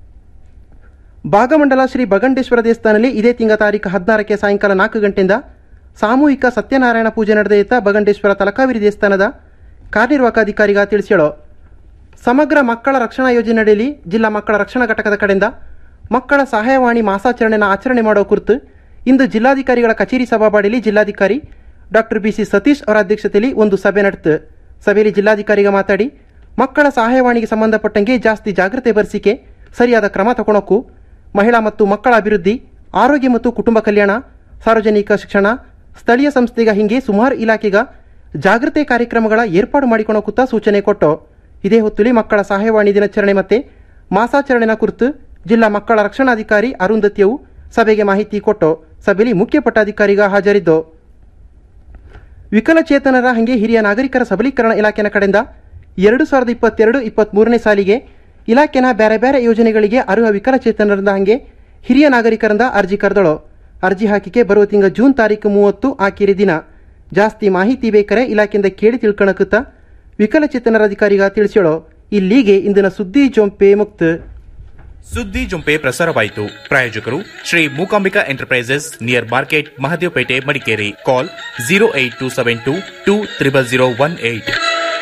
ಭಾಗಮಂಡಲ ಶ್ರೀ ಬಗಂಡೇಶ್ವರ ದೇವಸ್ಥಾನದಲ್ಲಿ ಇದೇ ತಿಂಗಳ ತಾರೀಕು ಹದಿನಾರಕ್ಕೆ ಸಾಯಂಕಾಲ ನಾಲ್ಕು ಗಂಟೆಯಿಂದ ಸಾಮೂಹಿಕ ಸತ್ಯನಾರಾಯಣ ಪೂಜೆ ನಡೆದಿದ್ದ ಬಗಂಡೇಶ್ವರ ತಲಕಾವೇರಿ ದೇವಸ್ಥಾನದ ಕಾರ್ಯನಿರ್ವಾಹಕ ಅಧಿಕಾರಿಗ ತಿಳಿಸ್ಯಾಳೋ ಸಮಗ್ರ ಮಕ್ಕಳ ರಕ್ಷಣಾ ಯೋಜನೆಯಡಿಯಲ್ಲಿ ಜಿಲ್ಲಾ ಮಕ್ಕಳ ರಕ್ಷಣಾ ಘಟಕದ ಕಡೆಯಿಂದ ಮಕ್ಕಳ ಸಹಾಯವಾಣಿ ಮಾಸಾಚರಣೆನ ಆಚರಣೆ ಮಾಡುವ ಕುರಿತು ಇಂದು ಜಿಲ್ಲಾಧಿಕಾರಿಗಳ ಕಚೇರಿ ಸಭಾಬಾಡಿಯಲ್ಲಿ ಜಿಲ್ಲಾಧಿಕಾರಿ ಡಾಕ್ಟರ್ ಬಿಸಿ ಸತೀಶ್ ಅವರ ಅಧ್ಯಕ್ಷತೆಯಲ್ಲಿ ಒಂದು ಸಭೆ ನಡೆತು ಸಭೆಯಲ್ಲಿ ಜಿಲ್ಲಾಧಿಕಾರಿಗ ಮಾತಾಡಿ ಮಕ್ಕಳ ಸಹಾಯವಾಣಿಗೆ ಸಂಬಂಧಪಟ್ಟಂಗೆ ಜಾಸ್ತಿ ಜಾಗ್ರತೆ ಬರೆಸಿಕೆ ಸರಿಯಾದ ಕ್ರಮ ತಗೊಳಕ್ಕೂ ಮಹಿಳಾ ಮತ್ತು ಮಕ್ಕಳ ಅಭಿವೃದ್ಧಿ ಆರೋಗ್ಯ ಮತ್ತು ಕುಟುಂಬ ಕಲ್ಯಾಣ ಸಾರ್ವಜನಿಕ ಶಿಕ್ಷಣ ಸ್ಥಳೀಯ ಸಂಸ್ಥೆಗ ಹಿಂಗೆ ಸುಮಾರು ಇಲಾಖೆಗ ಜಾಗೃತಿ ಕಾರ್ಯಕ್ರಮಗಳ ಏರ್ಪಾಡು ಮಾಡಿಕೊಳ್ಳೋಕುತ್ತ ಸೂಚನೆ ಕೊಟ್ಟು ಇದೇ ಹೊತ್ತುಲಿ ಮಕ್ಕಳ ಸಹಾಯವಾಣಿ ದಿನಾಚರಣೆ ಮತ್ತೆ ಮಾಸಾಚರಣೆನ ಕುರಿತು ಜಿಲ್ಲಾ ಮಕ್ಕಳ ರಕ್ಷಣಾಧಿಕಾರಿ ಅರುಂಧತ್ಯವು ಸಭೆಗೆ ಮಾಹಿತಿ ಕೊಟ್ಟು ಸಭೆಯಲ್ಲಿ ಮುಖ್ಯ ಪಟ್ಟಾಧಿಕಾರಿಗ ಹಾಜರಿದ್ದು ವಿಕಲಚೇತನರ ಹಂಗೆ ಹಿರಿಯ ನಾಗರಿಕರ ಸಬಲೀಕರಣ ಇಲಾಖೆನ ಕಡೆಯಿಂದ ಎರಡು ಸಾವಿರದ ಇಪ್ಪತ್ತೆರಡು ಇಪ್ಪತ್ತ್ಮೂರನೇ ಸಾಲಿಗೆ ಇಲಾಖೆನ ಬೇರೆ ಬೇರೆ ಯೋಜನೆಗಳಿಗೆ ಅರ್ಹ ವಿಕಲಚೇತನರಿಂದ ಹಂಗೆ ಹಿರಿಯ ನಾಗರಿಕರಿಂದ ಅರ್ಜಿ ಕರೆದಳು ಅರ್ಜಿ ಹಾಕಿಕೆ ಬರುವ ತಿಂಗಳ ಜೂನ್ ತಾರೀಕು ಮೂವತ್ತು ಆಕಿರಿ ದಿನ ಜಾಸ್ತಿ ಮಾಹಿತಿ ಬೇಕಾರೆ ಇಲಾಖೆಯಿಂದ ಕೇಳಿ ತಿಳ್ಕೊಳಕುತ್ತ ವಿಕಲಚೇತನರ ಅಧಿಕಾರಿಗ ತಿಳಿಸ್ಯಾಳೋ ಇಲ್ಲಿಗೆ ಇಂದಿನ ಸುದ್ದಿ ಜೊಂಪೆ ಮುಕ್ತ ಸುದ್ದಿ ಜುಂಪೆ ಪ್ರಸಾರವಾಯಿತು ಪ್ರಾಯೋಜಕರು Shri Mookambika enterprises near market Mahadevapete Madikeri call zero eight two seven two two triple zero one eight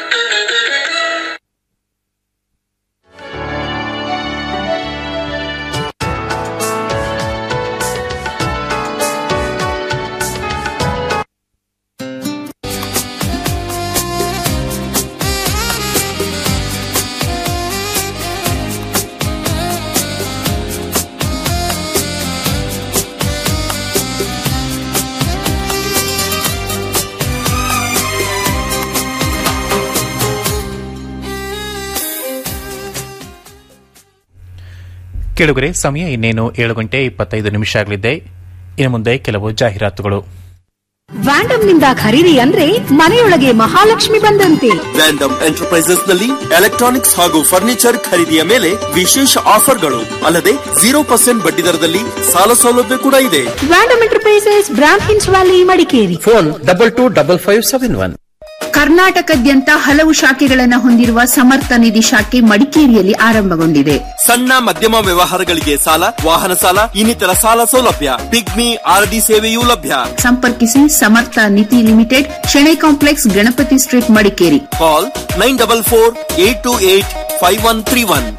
ಕೆಳಗರೆ ಸಮಯ ಇನ್ನೇನು ಏಳು ಗಂಟೆ ಇಪ್ಪತ್ತೈದು ನಿಮಿಷ ಆಗಲಿದೆ ಇನ್ನು ಮುಂದೆ ಕೆಲವು ಜಾಹೀರಾತುಗಳು ವ್ಯಾಂಡಮ್ ನಿಂದ ಖರೀದಿ ಅಂದ್ರೆ ಮನೆಯೊಳಗೆ ಮಹಾಲಕ್ಷ್ಮಿ ಬಂದಂತೆ ವ್ಯಾಂಡಮ್ ಎಂಟರ್ಪ್ರೈಸಸ್ ನಲ್ಲಿ ಎಲೆಕ್ಟ್ರಾನಿಕ್ಸ್ ಹಾಗೂ ಫರ್ನಿಚರ್ ಖರೀದಿಯ ಮೇಲೆ ವಿಶೇಷ ಆಫರ್ಗಳು ಅಲ್ಲದೆ ಜೀರೋ ಪರ್ಸೆಂಟ್ ಬಡ್ಡಿ ದರದಲ್ಲಿ ಸಾಲ ಸೌಲಭ್ಯ ಕೂಡ ಇದೆ ವ್ಯಾಂಡಮ್ ಎಂಟರ್ಪ್ರೈಸಸ್ ಬ್ರಾಂಡ್ ಹಿನ್ಸ್ valley Madikeri phone double two double five seven one ಕರ್ನಾಟಕದ್ಯಂತ ಹಲವು ಶಾಖೆಗಳನ್ನು ಹೊಂದಿರುವ ಸಮರ್ಥ ನಿಧಿ ಶಾಖೆ ಮಡಿಕೇರಿಯಲ್ಲಿ ಆರಂಭಗೊಂಡಿದೆ ಸಣ್ಣ ಮಧ್ಯಮ ವ್ಯವಹಾರಗಳಿಗೆ ಸಾಲ ವಾಹನ ಸಾಲ ಇನ್ನಿತರ ಸಾಲ ಸೌಲಭ್ಯ ಪಿಗ್ಮಿ ಆರ್ಡಿ ಸೇವೆಯೂ ಲಭ್ಯ ಸಂಪರ್ಕಿಸಿ Samartha Nidhi limited Shenoy complex Ganapati street Madikeri call nine double four eight two eight five one three one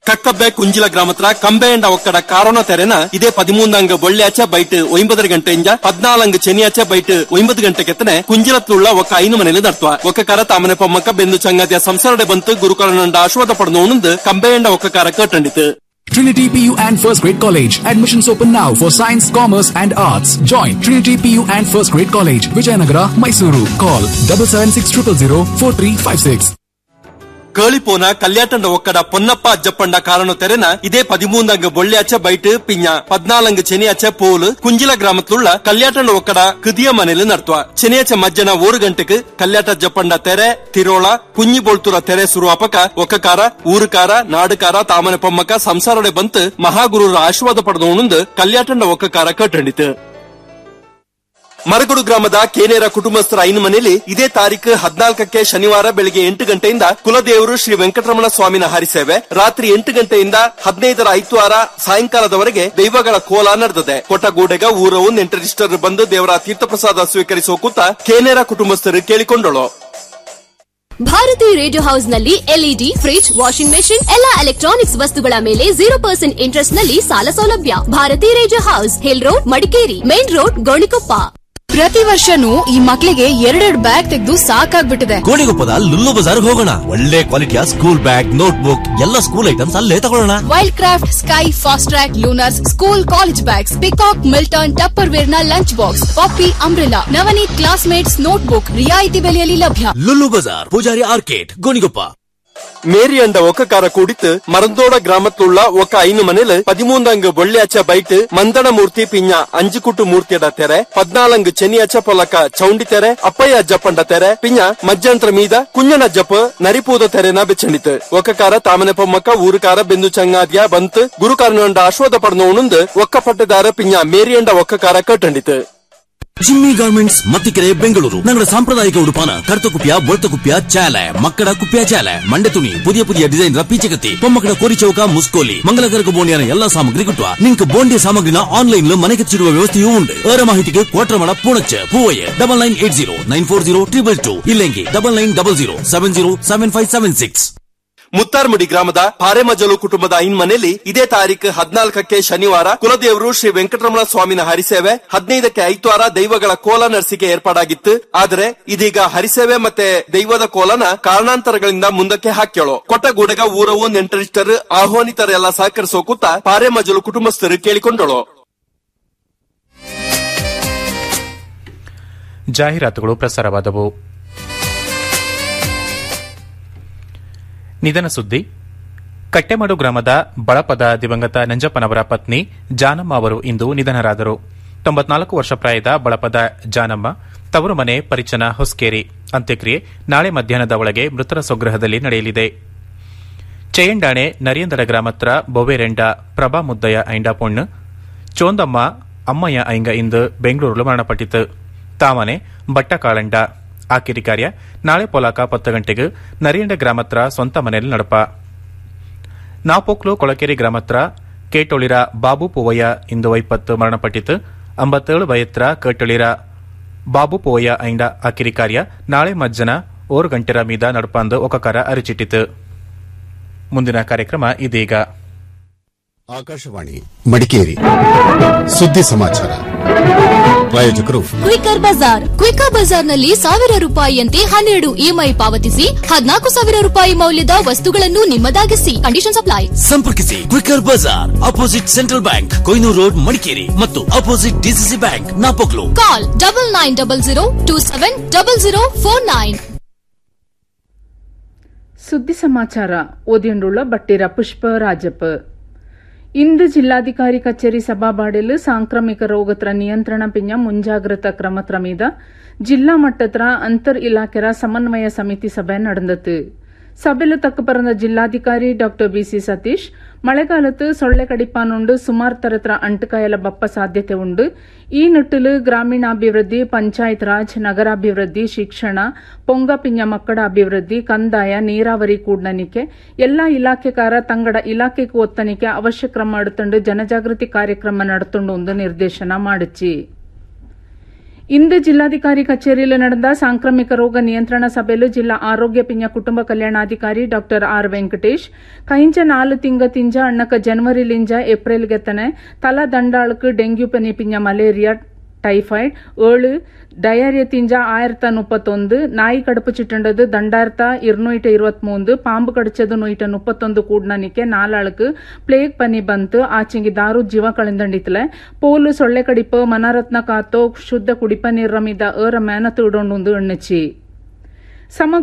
Kakkabbe Kunjila ಗ್ರಾಮತ್ರ ಕಂಬೆಯಂಡ ಒಕ್ಕಡ ಕಾರೋನ ತೆರೆನ ಇದೇ ಪದಿಮೂಂದಂಗ ಬೊಳ್ಳ್ಯಾಚ ಬೈಟ್ ಒಂಬದರ ಗಂಟೆಯಿಂದ ಪದ್ನಾಲಂಗ ಚೆನಿಯಾಚ ಬೈಟ್ ಒಂಬತ್ತು ಗಂಟೆ ಕೆತ್ತನೆ ಕುಂಜಿಲತ್ನುಳ್ಳ ಒಕ್ಕ ಐನು ಮನೇಲಿ ನಡ್ತುವ ಒಕ್ಕ ಕಾರ ತಾಮನೆ ಪೊಮ್ಮಕ್ಕ ಬೆಂದು ಚಂಗತಿಯ ಸಂಸಾರಡೆ ಬಂತು ಗುರುಕರನಂಡ ಆಶ್ವಾದ ಪಡೆದು ಕಂಬೆಯಂಡ ಒಕ್ಕ ಕಾರ ಕಟ್ಟಂಡಿತು Trinity PU and First Grade College. Admissions open now for Science, Commerce and Arts. Join Trinity PU and First Grade College, Vijayanagara, Mysuru. Call double seven six triple zero four three five six. ಕೇಳಿಪೋನ ಕಲ್ಯಾಟಂಡ ಒಕ್ಕಡ Ponnappa ಅಜ್ಜಪ್ಪಂಡ ಕಾರಣ ತೆರೆನ ಇದೇ ಪದಿಮೂಂದಂಗ ಬೊಳ್ಳ್ಯಾಚ byte ಪಿಂಜ ಪದ್ನಾಲಂಗ ಚೆನಿಯಾಚ pole Kunjila ಗ್ರಾಮತ್ಲುಳ್ಳ ಕಲ್ಯಾಟಂಡ ಒಕ್ಕಡ ಕದಿಯ ಮನೇಲಿ ನಡ್ತುವ ಚೆನಿಯಾಚ ಮಜ್ಜನ ಓರು ಗಂಟೆಗೆ ಕಲ್ಯಾಟ ಅಜ್ಜಪ್ಪಂಡ ತೆರೆ ತಿರೋಳ ಕುഞ്ഞി ಬೋಳ್ತುರ ತೆರೆ ಸುರುವಾಪಕ ಒಕ್ಕಕಾರ ಊರುಕಾರ ನಾಡುಕಾರ ತಾಮನೆ ಪೊಮ್ಮಕ ಸಂಸಾರಡೆ ಬಂತು ಮಹಾಗುರುರ ಆಶೀರ್ವಾದ ಪಡೆದು ಕಲ್ಯಾಟಂಡ ಒಕ್ಕಕಾರ ಕಟ್ಟಂಡಿತು ಮರಗುಡು ಗ್ರಾಮದ ಕೇನೇರ ಕುಟುಂಬಸ್ಥರ ಐನು ಮನೆಯಲ್ಲಿ ಇದೇ ತಾರೀಕು ಹದಿನಾಲ್ಕಕ್ಕೆ ಶನಿವಾರ ಬೆಳಿಗ್ಗೆ ಎಂಟು ಗಂಟೆಯಿಂದ ಕುಲದೇವರು ಶ್ರೀ ವೆಂಕಟರಮಣ ಸ್ವಾಮಿನ ಹರಿಸೇವೆ ರಾತ್ರಿ ಎಂಟು ಗಂಟೆಯಿಂದ ಹದಿನೈದರ ಐತವಾರ ಸಾಯಂಕಾಲದವರೆಗೆ ದೈವಗಳ ಕೋಲ ನಡೆದಿದೆ ಕೊಟ್ಟಗೂಡೆಗ ಊರವು ನೆಂಟರಿಷ್ಟರು ಬಂದು ದೇವರ ತೀರ್ಥಪ್ರಸಾದ ಸ್ವೀಕರಿಸುವ ಕೂತ ಕೇನೇರ ಕುಟುಂಬಸ್ಥರು ಕೇಳಿಕೊಂಡಳು ಭಾರತಿ ರೇಡಿಯೋ ಹೌಸ್ ನಲ್ಲಿ ಎಲ್ಇಡಿ ಫ್ರಿಡ್ಜ್ ವಾಷಿಂಗ್ ಮೆಷಿನ್ ಎಲ್ಲಾ ಎಲೆಕ್ಟ್ರಾನಿಕ್ಸ್ ವಸ್ತುಗಳ ಮೇಲೆ ಜೀರೋ ಪರ್ಸೆಂಟ್ ಇಂಟ್ರೆಸ್ಟ್ ನಲ್ಲಿ ಸಾಲ ಸೌಲಭ್ಯ Bharati radio house hill road Madikeri main road Gonikoppa ಪ್ರತಿ ವರ್ಷನೂ ಈ ಮಕ್ಳಿಗೆ ಎರಡೆರಡು ಬ್ಯಾಗ್ ತೆಗೆದು ಸಾಕಾಗ್ಬಿಟ್ಟಿದೆ ಗೋಣಿಗೊಪ್ಪದ ಲುಲ್ಲು ಬಜಾರ್ ಹೋಗೋಣ ಒಳ್ಳೆ ಕ್ವಾಲಿಟಿಯ ಸ್ಕೂಲ್ ಬ್ಯಾಗ್ ನೋಟ್ ಬುಕ್ ಎಲ್ಲ ಸ್ಕೂಲ್ ಐಟಮ್ಸ್ ಅಲ್ಲೇ ತಗೊಳ್ಳೋಣ Wildcraft Sky Fastrack Lunars school college bags Peacock Milton ಟಪ್ಪರ್ ವೇರ್ ನ lunch box Popy umbrella Navneet classmates notebook ರಿಯಾಯಿತಿ ಬೆಲೆಯಲ್ಲಿ ಲಭ್ಯ ಲುಲ್ಲು ಬಜಾರ್ ಪೂಜಾರಿ ಆರ್ಕೇಟ್ ಗೋಣಿಗೊಪ್ಪ ಮೇರಿ ಅಂಡ ಒಕ್ಕಕಾರ ಕೂಡಿತ್ತು ಮರಂದೋಡ ಗ್ರಾಮತ್ಲುಳ್ಳ ಒಕ್ಕ ಐನು ಮನೇಲು ಪದಿಮೂಂದಂಗ ಬೊಳ್ಳ್ಯಾಚ ಬೈಟ್ ಮಂದಣ ಮೂರ್ತಿ ಪಿಂಜ ಅಂಜುಕುಟ್ಟು ಮೂರ್ತಿಯಡ ತೆರೆ ಪದ್ನಾಲಂಗ್ ಚೆನಿಯಾಚ ಪೊಲಕ ಚೌಂಡಿ ತೆರೆ ಅಪ್ಪಯ್ಯ ಅಜ್ಜಪ್ಪಂಡ ತೆರೆ ಪಿಂಜ ಮಜ್ಜಂತ್ರ ಮೀದ ಕುಂಜನ ಜಪ ನರಿಪೂದ ತೆರೆನ ಬೆಚ್ಚಂಡಿತು ಒಕ್ಕಕಾರ ತಾಮನೆ ಪೊಮ್ಮಕ್ಕ ಊರುಕಾರ ಬೆಂದು ಚಂಗಾದ್ಯ ಬಂತು ಗುರುಕಾರನಂಡ ಆಶ್ವಾದ ಪಡೆದು ಒಕ್ಕ ಪಟ್ಟೆದಾರ ಪಿಂಜ ಮೇರಿಯಂಡ ಒಕ್ಕಕಾರ ಕಟ್ಟಂಡಿತು ಜಿಮ್ಮಿ ಗಾರ್ಮೆಂಟ್ಸ್ ಮತ್ತಿಕೆರೆ ಬೆಂಗಳೂರು ഞങ്ങളുടെ സാമ്പ്രദായിക ഉടുപ്പാണ് കറുത്ത കുപ്പിയ വെളുത്ത കുപ്പിയ ചേല മക്കട കുപ്പിയ ചേല മണ്ട തുണി പുതിയ പുതിയ ಡಿಸೈನ್ ಪೀಚಕತ್ತಿ ಪೊಮ್ಮಕ್ಕಳ ಕೋರಿ ಚೌಕ ಮುಸ್ಕೋಲಿ ಮಂಗಲಕರಕ ಬೋಂಡಿಯನ ಎಲ್ಲಾ ಸಾಮಗ್ರಿ ಕಿಟ್ಟುವ ನಿಂಕ ಬೋಂಡಿಯ ಸಾಮಗ್ರಿನ ಆನ್ಲೈನ್ ಮನೆಗೆ ಚಿಡುವ ವ್ಯವಸ್ಥೆಯೂ ಉಂಟು ಏರ ಮಾಹಿತಿಗೆ Kotramada Poonacha Poovaiah double nine eight zero nine four zero triple two ಇಲ್ಲೆಂಗಿ double nine double zero seven zero seven five seven six Muttarmudi ಗ್ರಾಮದ ಪಾರೆಮಜಲು ಕುಟುಂಬದ ಐನ್ ಮನೆಯಲ್ಲಿ ಇದೇ ತಾರೀಕು ಹದಿನಾಲ್ಕಕ್ಕೆ ಶನಿವಾರ ಕುಲದೇವರು ಶ್ರೀ ವೆಂಕಟರಮಣ ಸ್ವಾಮಿನ ಹರಿಸೇವೆ ಹದಿನೈದಕ್ಕೆ ಐತವಾರ ದೈವಗಳ ಕೋಲ ನರ್ಸಿಕೆ ಏರ್ಪಾಡಾಗಿತ್ತು ಆದರೆ ಇದೀಗ ಹರಿಸೇವೆ ಮತ್ತೆ ದೈವದ ಕೋಲನ ಕಾರಣಾಂತರಗಳಿಂದ ಮುಂದಕ್ಕೆ ಹಾಕ್ಯಳು ಕೊಟ್ಟಗೂಡೆಗ ಊರವು ನೆಂಟರಿಷ್ಟರು ಆಹ್ವಾನಿತರೆಲ್ಲ ಸಹಕರಿಸೋ ಕೂತ ಪಾರೆಮಜಲು ಕುಟುಂಬಸ್ಥರು ಕೇಳಿಕೊಂಡಳು ಜಾಹೀರಾತುಗಳು ಪ್ರಸಾರವಾದವು ನಿಧನ ಸುದ್ದಿ ಕಟ್ಟೆಮಾಡು ಗ್ರಾಮದ ಬಳಪದ ದಿವಂಗತ ನಂಜಪ್ಪನವರ ಪತ್ನಿ ಜಾನಮ್ಮ ಅವರು ಇಂದು ನಿಧನರಾದರು ತೊಂಬತ್ನಾಲ್ಕು ವರ್ಷ ಪ್ರಾಯದ ಬಳಪದ ಜಾನಮ್ಮ ತವರು ಮನೆ ಪರಿಚನ ಹೊಸ್ಕೇರಿ ಅಂತ್ಯಕ್ರಿಯೆ ನಾಳೆ ಮಧ್ಯಾಹ್ನದ ಒಳಗೆ ಮೃತರ ಸ್ವಗೃಹದಲ್ಲಿ ನಡೆಯಲಿದೆ ಚೆಯಂಡಾಣೆ ನರಿಯಂದಡ ಗ್ರಾಮತ್ರ ಬೊವೆರೆಂಡ ಪ್ರಭಾ ಮುದ್ದಯ್ಯ ಐಂಡ ಪೊಣ್ಣು ಚೋಂದಮ್ಮ ಅಮ್ಮಯ್ಯ ಐಂಗ ಇಂದು ಬೆಂಗಳೂರು ಮರಣಪಟ್ಟಿತು ತಾಮನೆ ಬಟ್ಟಕಾಳಂಡ ಆಕಿರಿ ಕಾರ್ಯ ನಾಳೆ ಪೊಲಾಕ ಪತ್ತು ಗಂಟೆಗೆ ನರಿಯಂಡ ಗ್ರಾಮತ್ರ ಸ್ವಂತ ಮನೆಯಲ್ಲಿ ನಡಪ ನಾಪೋಕ್ಲು ಕೊಳಕೆರೆ ಗ್ರಾಮತ್ರ ಕೇಟೊಳಿರ ಬಾಬು ಪೂವಯ್ಯ ಇಂದು ವೈಪತ್ತು ಮರಣಪಟ್ಟಿತು ಅಂಬತ್ತೇಳು ವಯತ್ರ ಕೇಟೊಳಿರ ಬಾಬು ಪೂವಯ್ಯ ಐಂಡ ಆಕಿರಿ ಕಾರ್ಯ ನಾಳೆ ಮಜ್ಜನ ಓರು ಗಂಟೆರ ಮೀದ ನಡಪಂದು ಒಕಕಾರ ಅರಿಚಿಟ್ಟಿತು ಮುಂದಿನ ಕಾರ್ಯಕ್ರಮ ಇದೀಗ ಆಕಾಶವಾಣಿ ಮಡಿಕೇರಿ ಸುದ್ದಿ ಸಮಾಚಾರ ಪ್ರಾಯೋಜಕರು ಕ್ವಿಕರ್ ಬಜಾರ್ ಕ್ವಿಕರ್ ಬಜಾರ್ನಲ್ಲಿ ಸಾವಿರ ರೂಪಾಯಿಯಂತೆ ಹನ್ನೆರಡು ಇಎಂಐ ಪಾವತಿಸಿ ಹದಿನಾಲ್ಕು ಸಾವಿರ ರೂಪಾಯಿ ಮೌಲ್ಯದ ವಸ್ತುಗಳನ್ನು ನಿಮ್ಮದಾಗಿಸಿ ಕಂಡೀಷನ್ ಅಪ್ಲೈ ಸಂಪರ್ಕಿಸಿ quicker Bazaar opposite central bank Koynuru road Madikeri ಮತ್ತು opposite DCC bank Napoklu call double nine double zero two seven double zero four nine ಸುದ್ದಿ ಸಮಾಚಾರ ಓದಿಯಂಡುಳ್ಳ ಬಟ್ಟಿರ ಪುಷ್ಪ ರಾಜಪ್ಪ ಇಂದು ಜಿಲ್ಲಾಧಿಕಾರಿ ಕಚೇರಿ ಸಭಾಬಾಡೆಲು ಸಾಂಕ್ರಾಮಿಕ ರೋಗತ್ರ ನಿಯಂತ್ರಣ ಪಿಂಜ ಮುಂಜಾಗ್ರತಾ ಕ್ರಮತ್ರ ಮೀದ ಜಿಲ್ಲಾ ಮಟ್ಟತ್ರ ಅಂತರ್ ಇಲಾಖೆರ ಸಮನ್ವಯ ಸಮಿತಿ ಸಭೆ நடந்தது ಸಭೆಲು ತಕ್ಕ ಪರಂದ ಜಿಲ್ಲಾಧಿಕಾರಿ ಡಾಕ್ಟರ್ ಬಿಸಿ ಸತೀಶ್ ಮಳೆಗಾಲತ್ತು ಸೊಳ್ಳೆ ಕಡಿಪಾನುಂಡು ಸುಮಾರು ತರತ್ರ ಅಂಟುಕಾಯಲ ಬಪ್ಪ ಸಾಧ್ಯತೆ ಉಂಡು ಈ ನಿಟ್ಟಿಲು ಗ್ರಾಮೀಣಾಭಿವೃದ್ಧಿ ಪಂಚಾಯತ್ ರಾಜ್ ನಗರಾಭಿವೃದ್ಧಿ ಶಿಕ್ಷಣ ಪೊಂಗ ಪಿಂಜ ಮಕ್ಕಳ ಅಭಿವೃದ್ಧಿ ಕಂದಾಯ ನೀರಾವರಿ ಕೂಡ್ನನಿಕೆ ಎಲ್ಲಾ ಇಲಾಖೆಕಾರ ತಂಗಡ ಇಲಾಖೆಗೆ ಒತ್ತನಿಕೆ ಅವಶ್ಯ ಕ್ರಮ എടുത്തുണ്ട് ಜನಜಾಗೃತಿ ಕಾರ್ಯಕ್ರಮ നടത്തുಂಡು ಒಂದು ನಿರ್ದೇಶನ ಮಾಡಿಚಿ ಇಂದು ಜಿಲ್ಲಾಧಿಕಾರಿ ಕಚೇರಿಯಲ್ಲಿ ನಡೆದ ಸಾಂಕ್ರಾಮಿಕ ರೋಗ ನಿಯಂತ್ರಣ ಸಭೆಯಲ್ಲಿ ಜಿಲ್ಲಾ ಆರೋಗ್ಯ ಪಿಂಜ ಕುಟುಂಬ ಕಲ್ಯಾಣಾಧಿಕಾರಿ ಡಾಕ್ಟರ್ ಆರ್ ವೆಂಕಟೇಶ್ ಕೈಂಚ ನಾಲು ತಿಂಗ ತಿಂಜ ಅಣ್ಣಕ ಜನವರಿಲಿಂಜ ಏಪ್ರಿಲ್ ಗೆತ್ತನೆ ತಲ ದಂಡಾಳಕ್ಕೆ ಡೆಂಗ್ಯೂ ಪನಿ ಪಿಂಜ ಮಲೇರಿಯಾ ಟೈಫಾಯ್ಡ್ ಏಳು ಡಯರಿಯ ತಿಂಜ ಆயிரத்த முப்பத்தொந்து நாய் கடுப்பு சிட்டண்டது தண்டாயிரத்த இருநூற்று இருபತ್ಮೂಂದು ಪಾಂಬು ಕಡಚದು ನೂಯಿಟ ಮುಪ್ಪತ್ತೊಂದು ಕೂಡ್ನನಿಕೆ ನಾಲಾಳಕು ಪ್ಲೇಗ್ ಪನಿ ಬಂತು ಆಚೆಂಗಿ ದಾರು ಜೀವ ಕಳಿಂದಂಡಿತ್ಲೆ ಪೋಲು ಸೊಳ್ಳೆ ಕಡಿಪ ಮನರತ್ನ ಕಾತೋ ಶುದ್ಧ ಕುಡಿಪ ನೀರ್ ರಮಿದ ಏರ ಮೇನತು ಇಡೊಂಡು ಎಣ್ಣಚಿ ಸಮಗ್ರ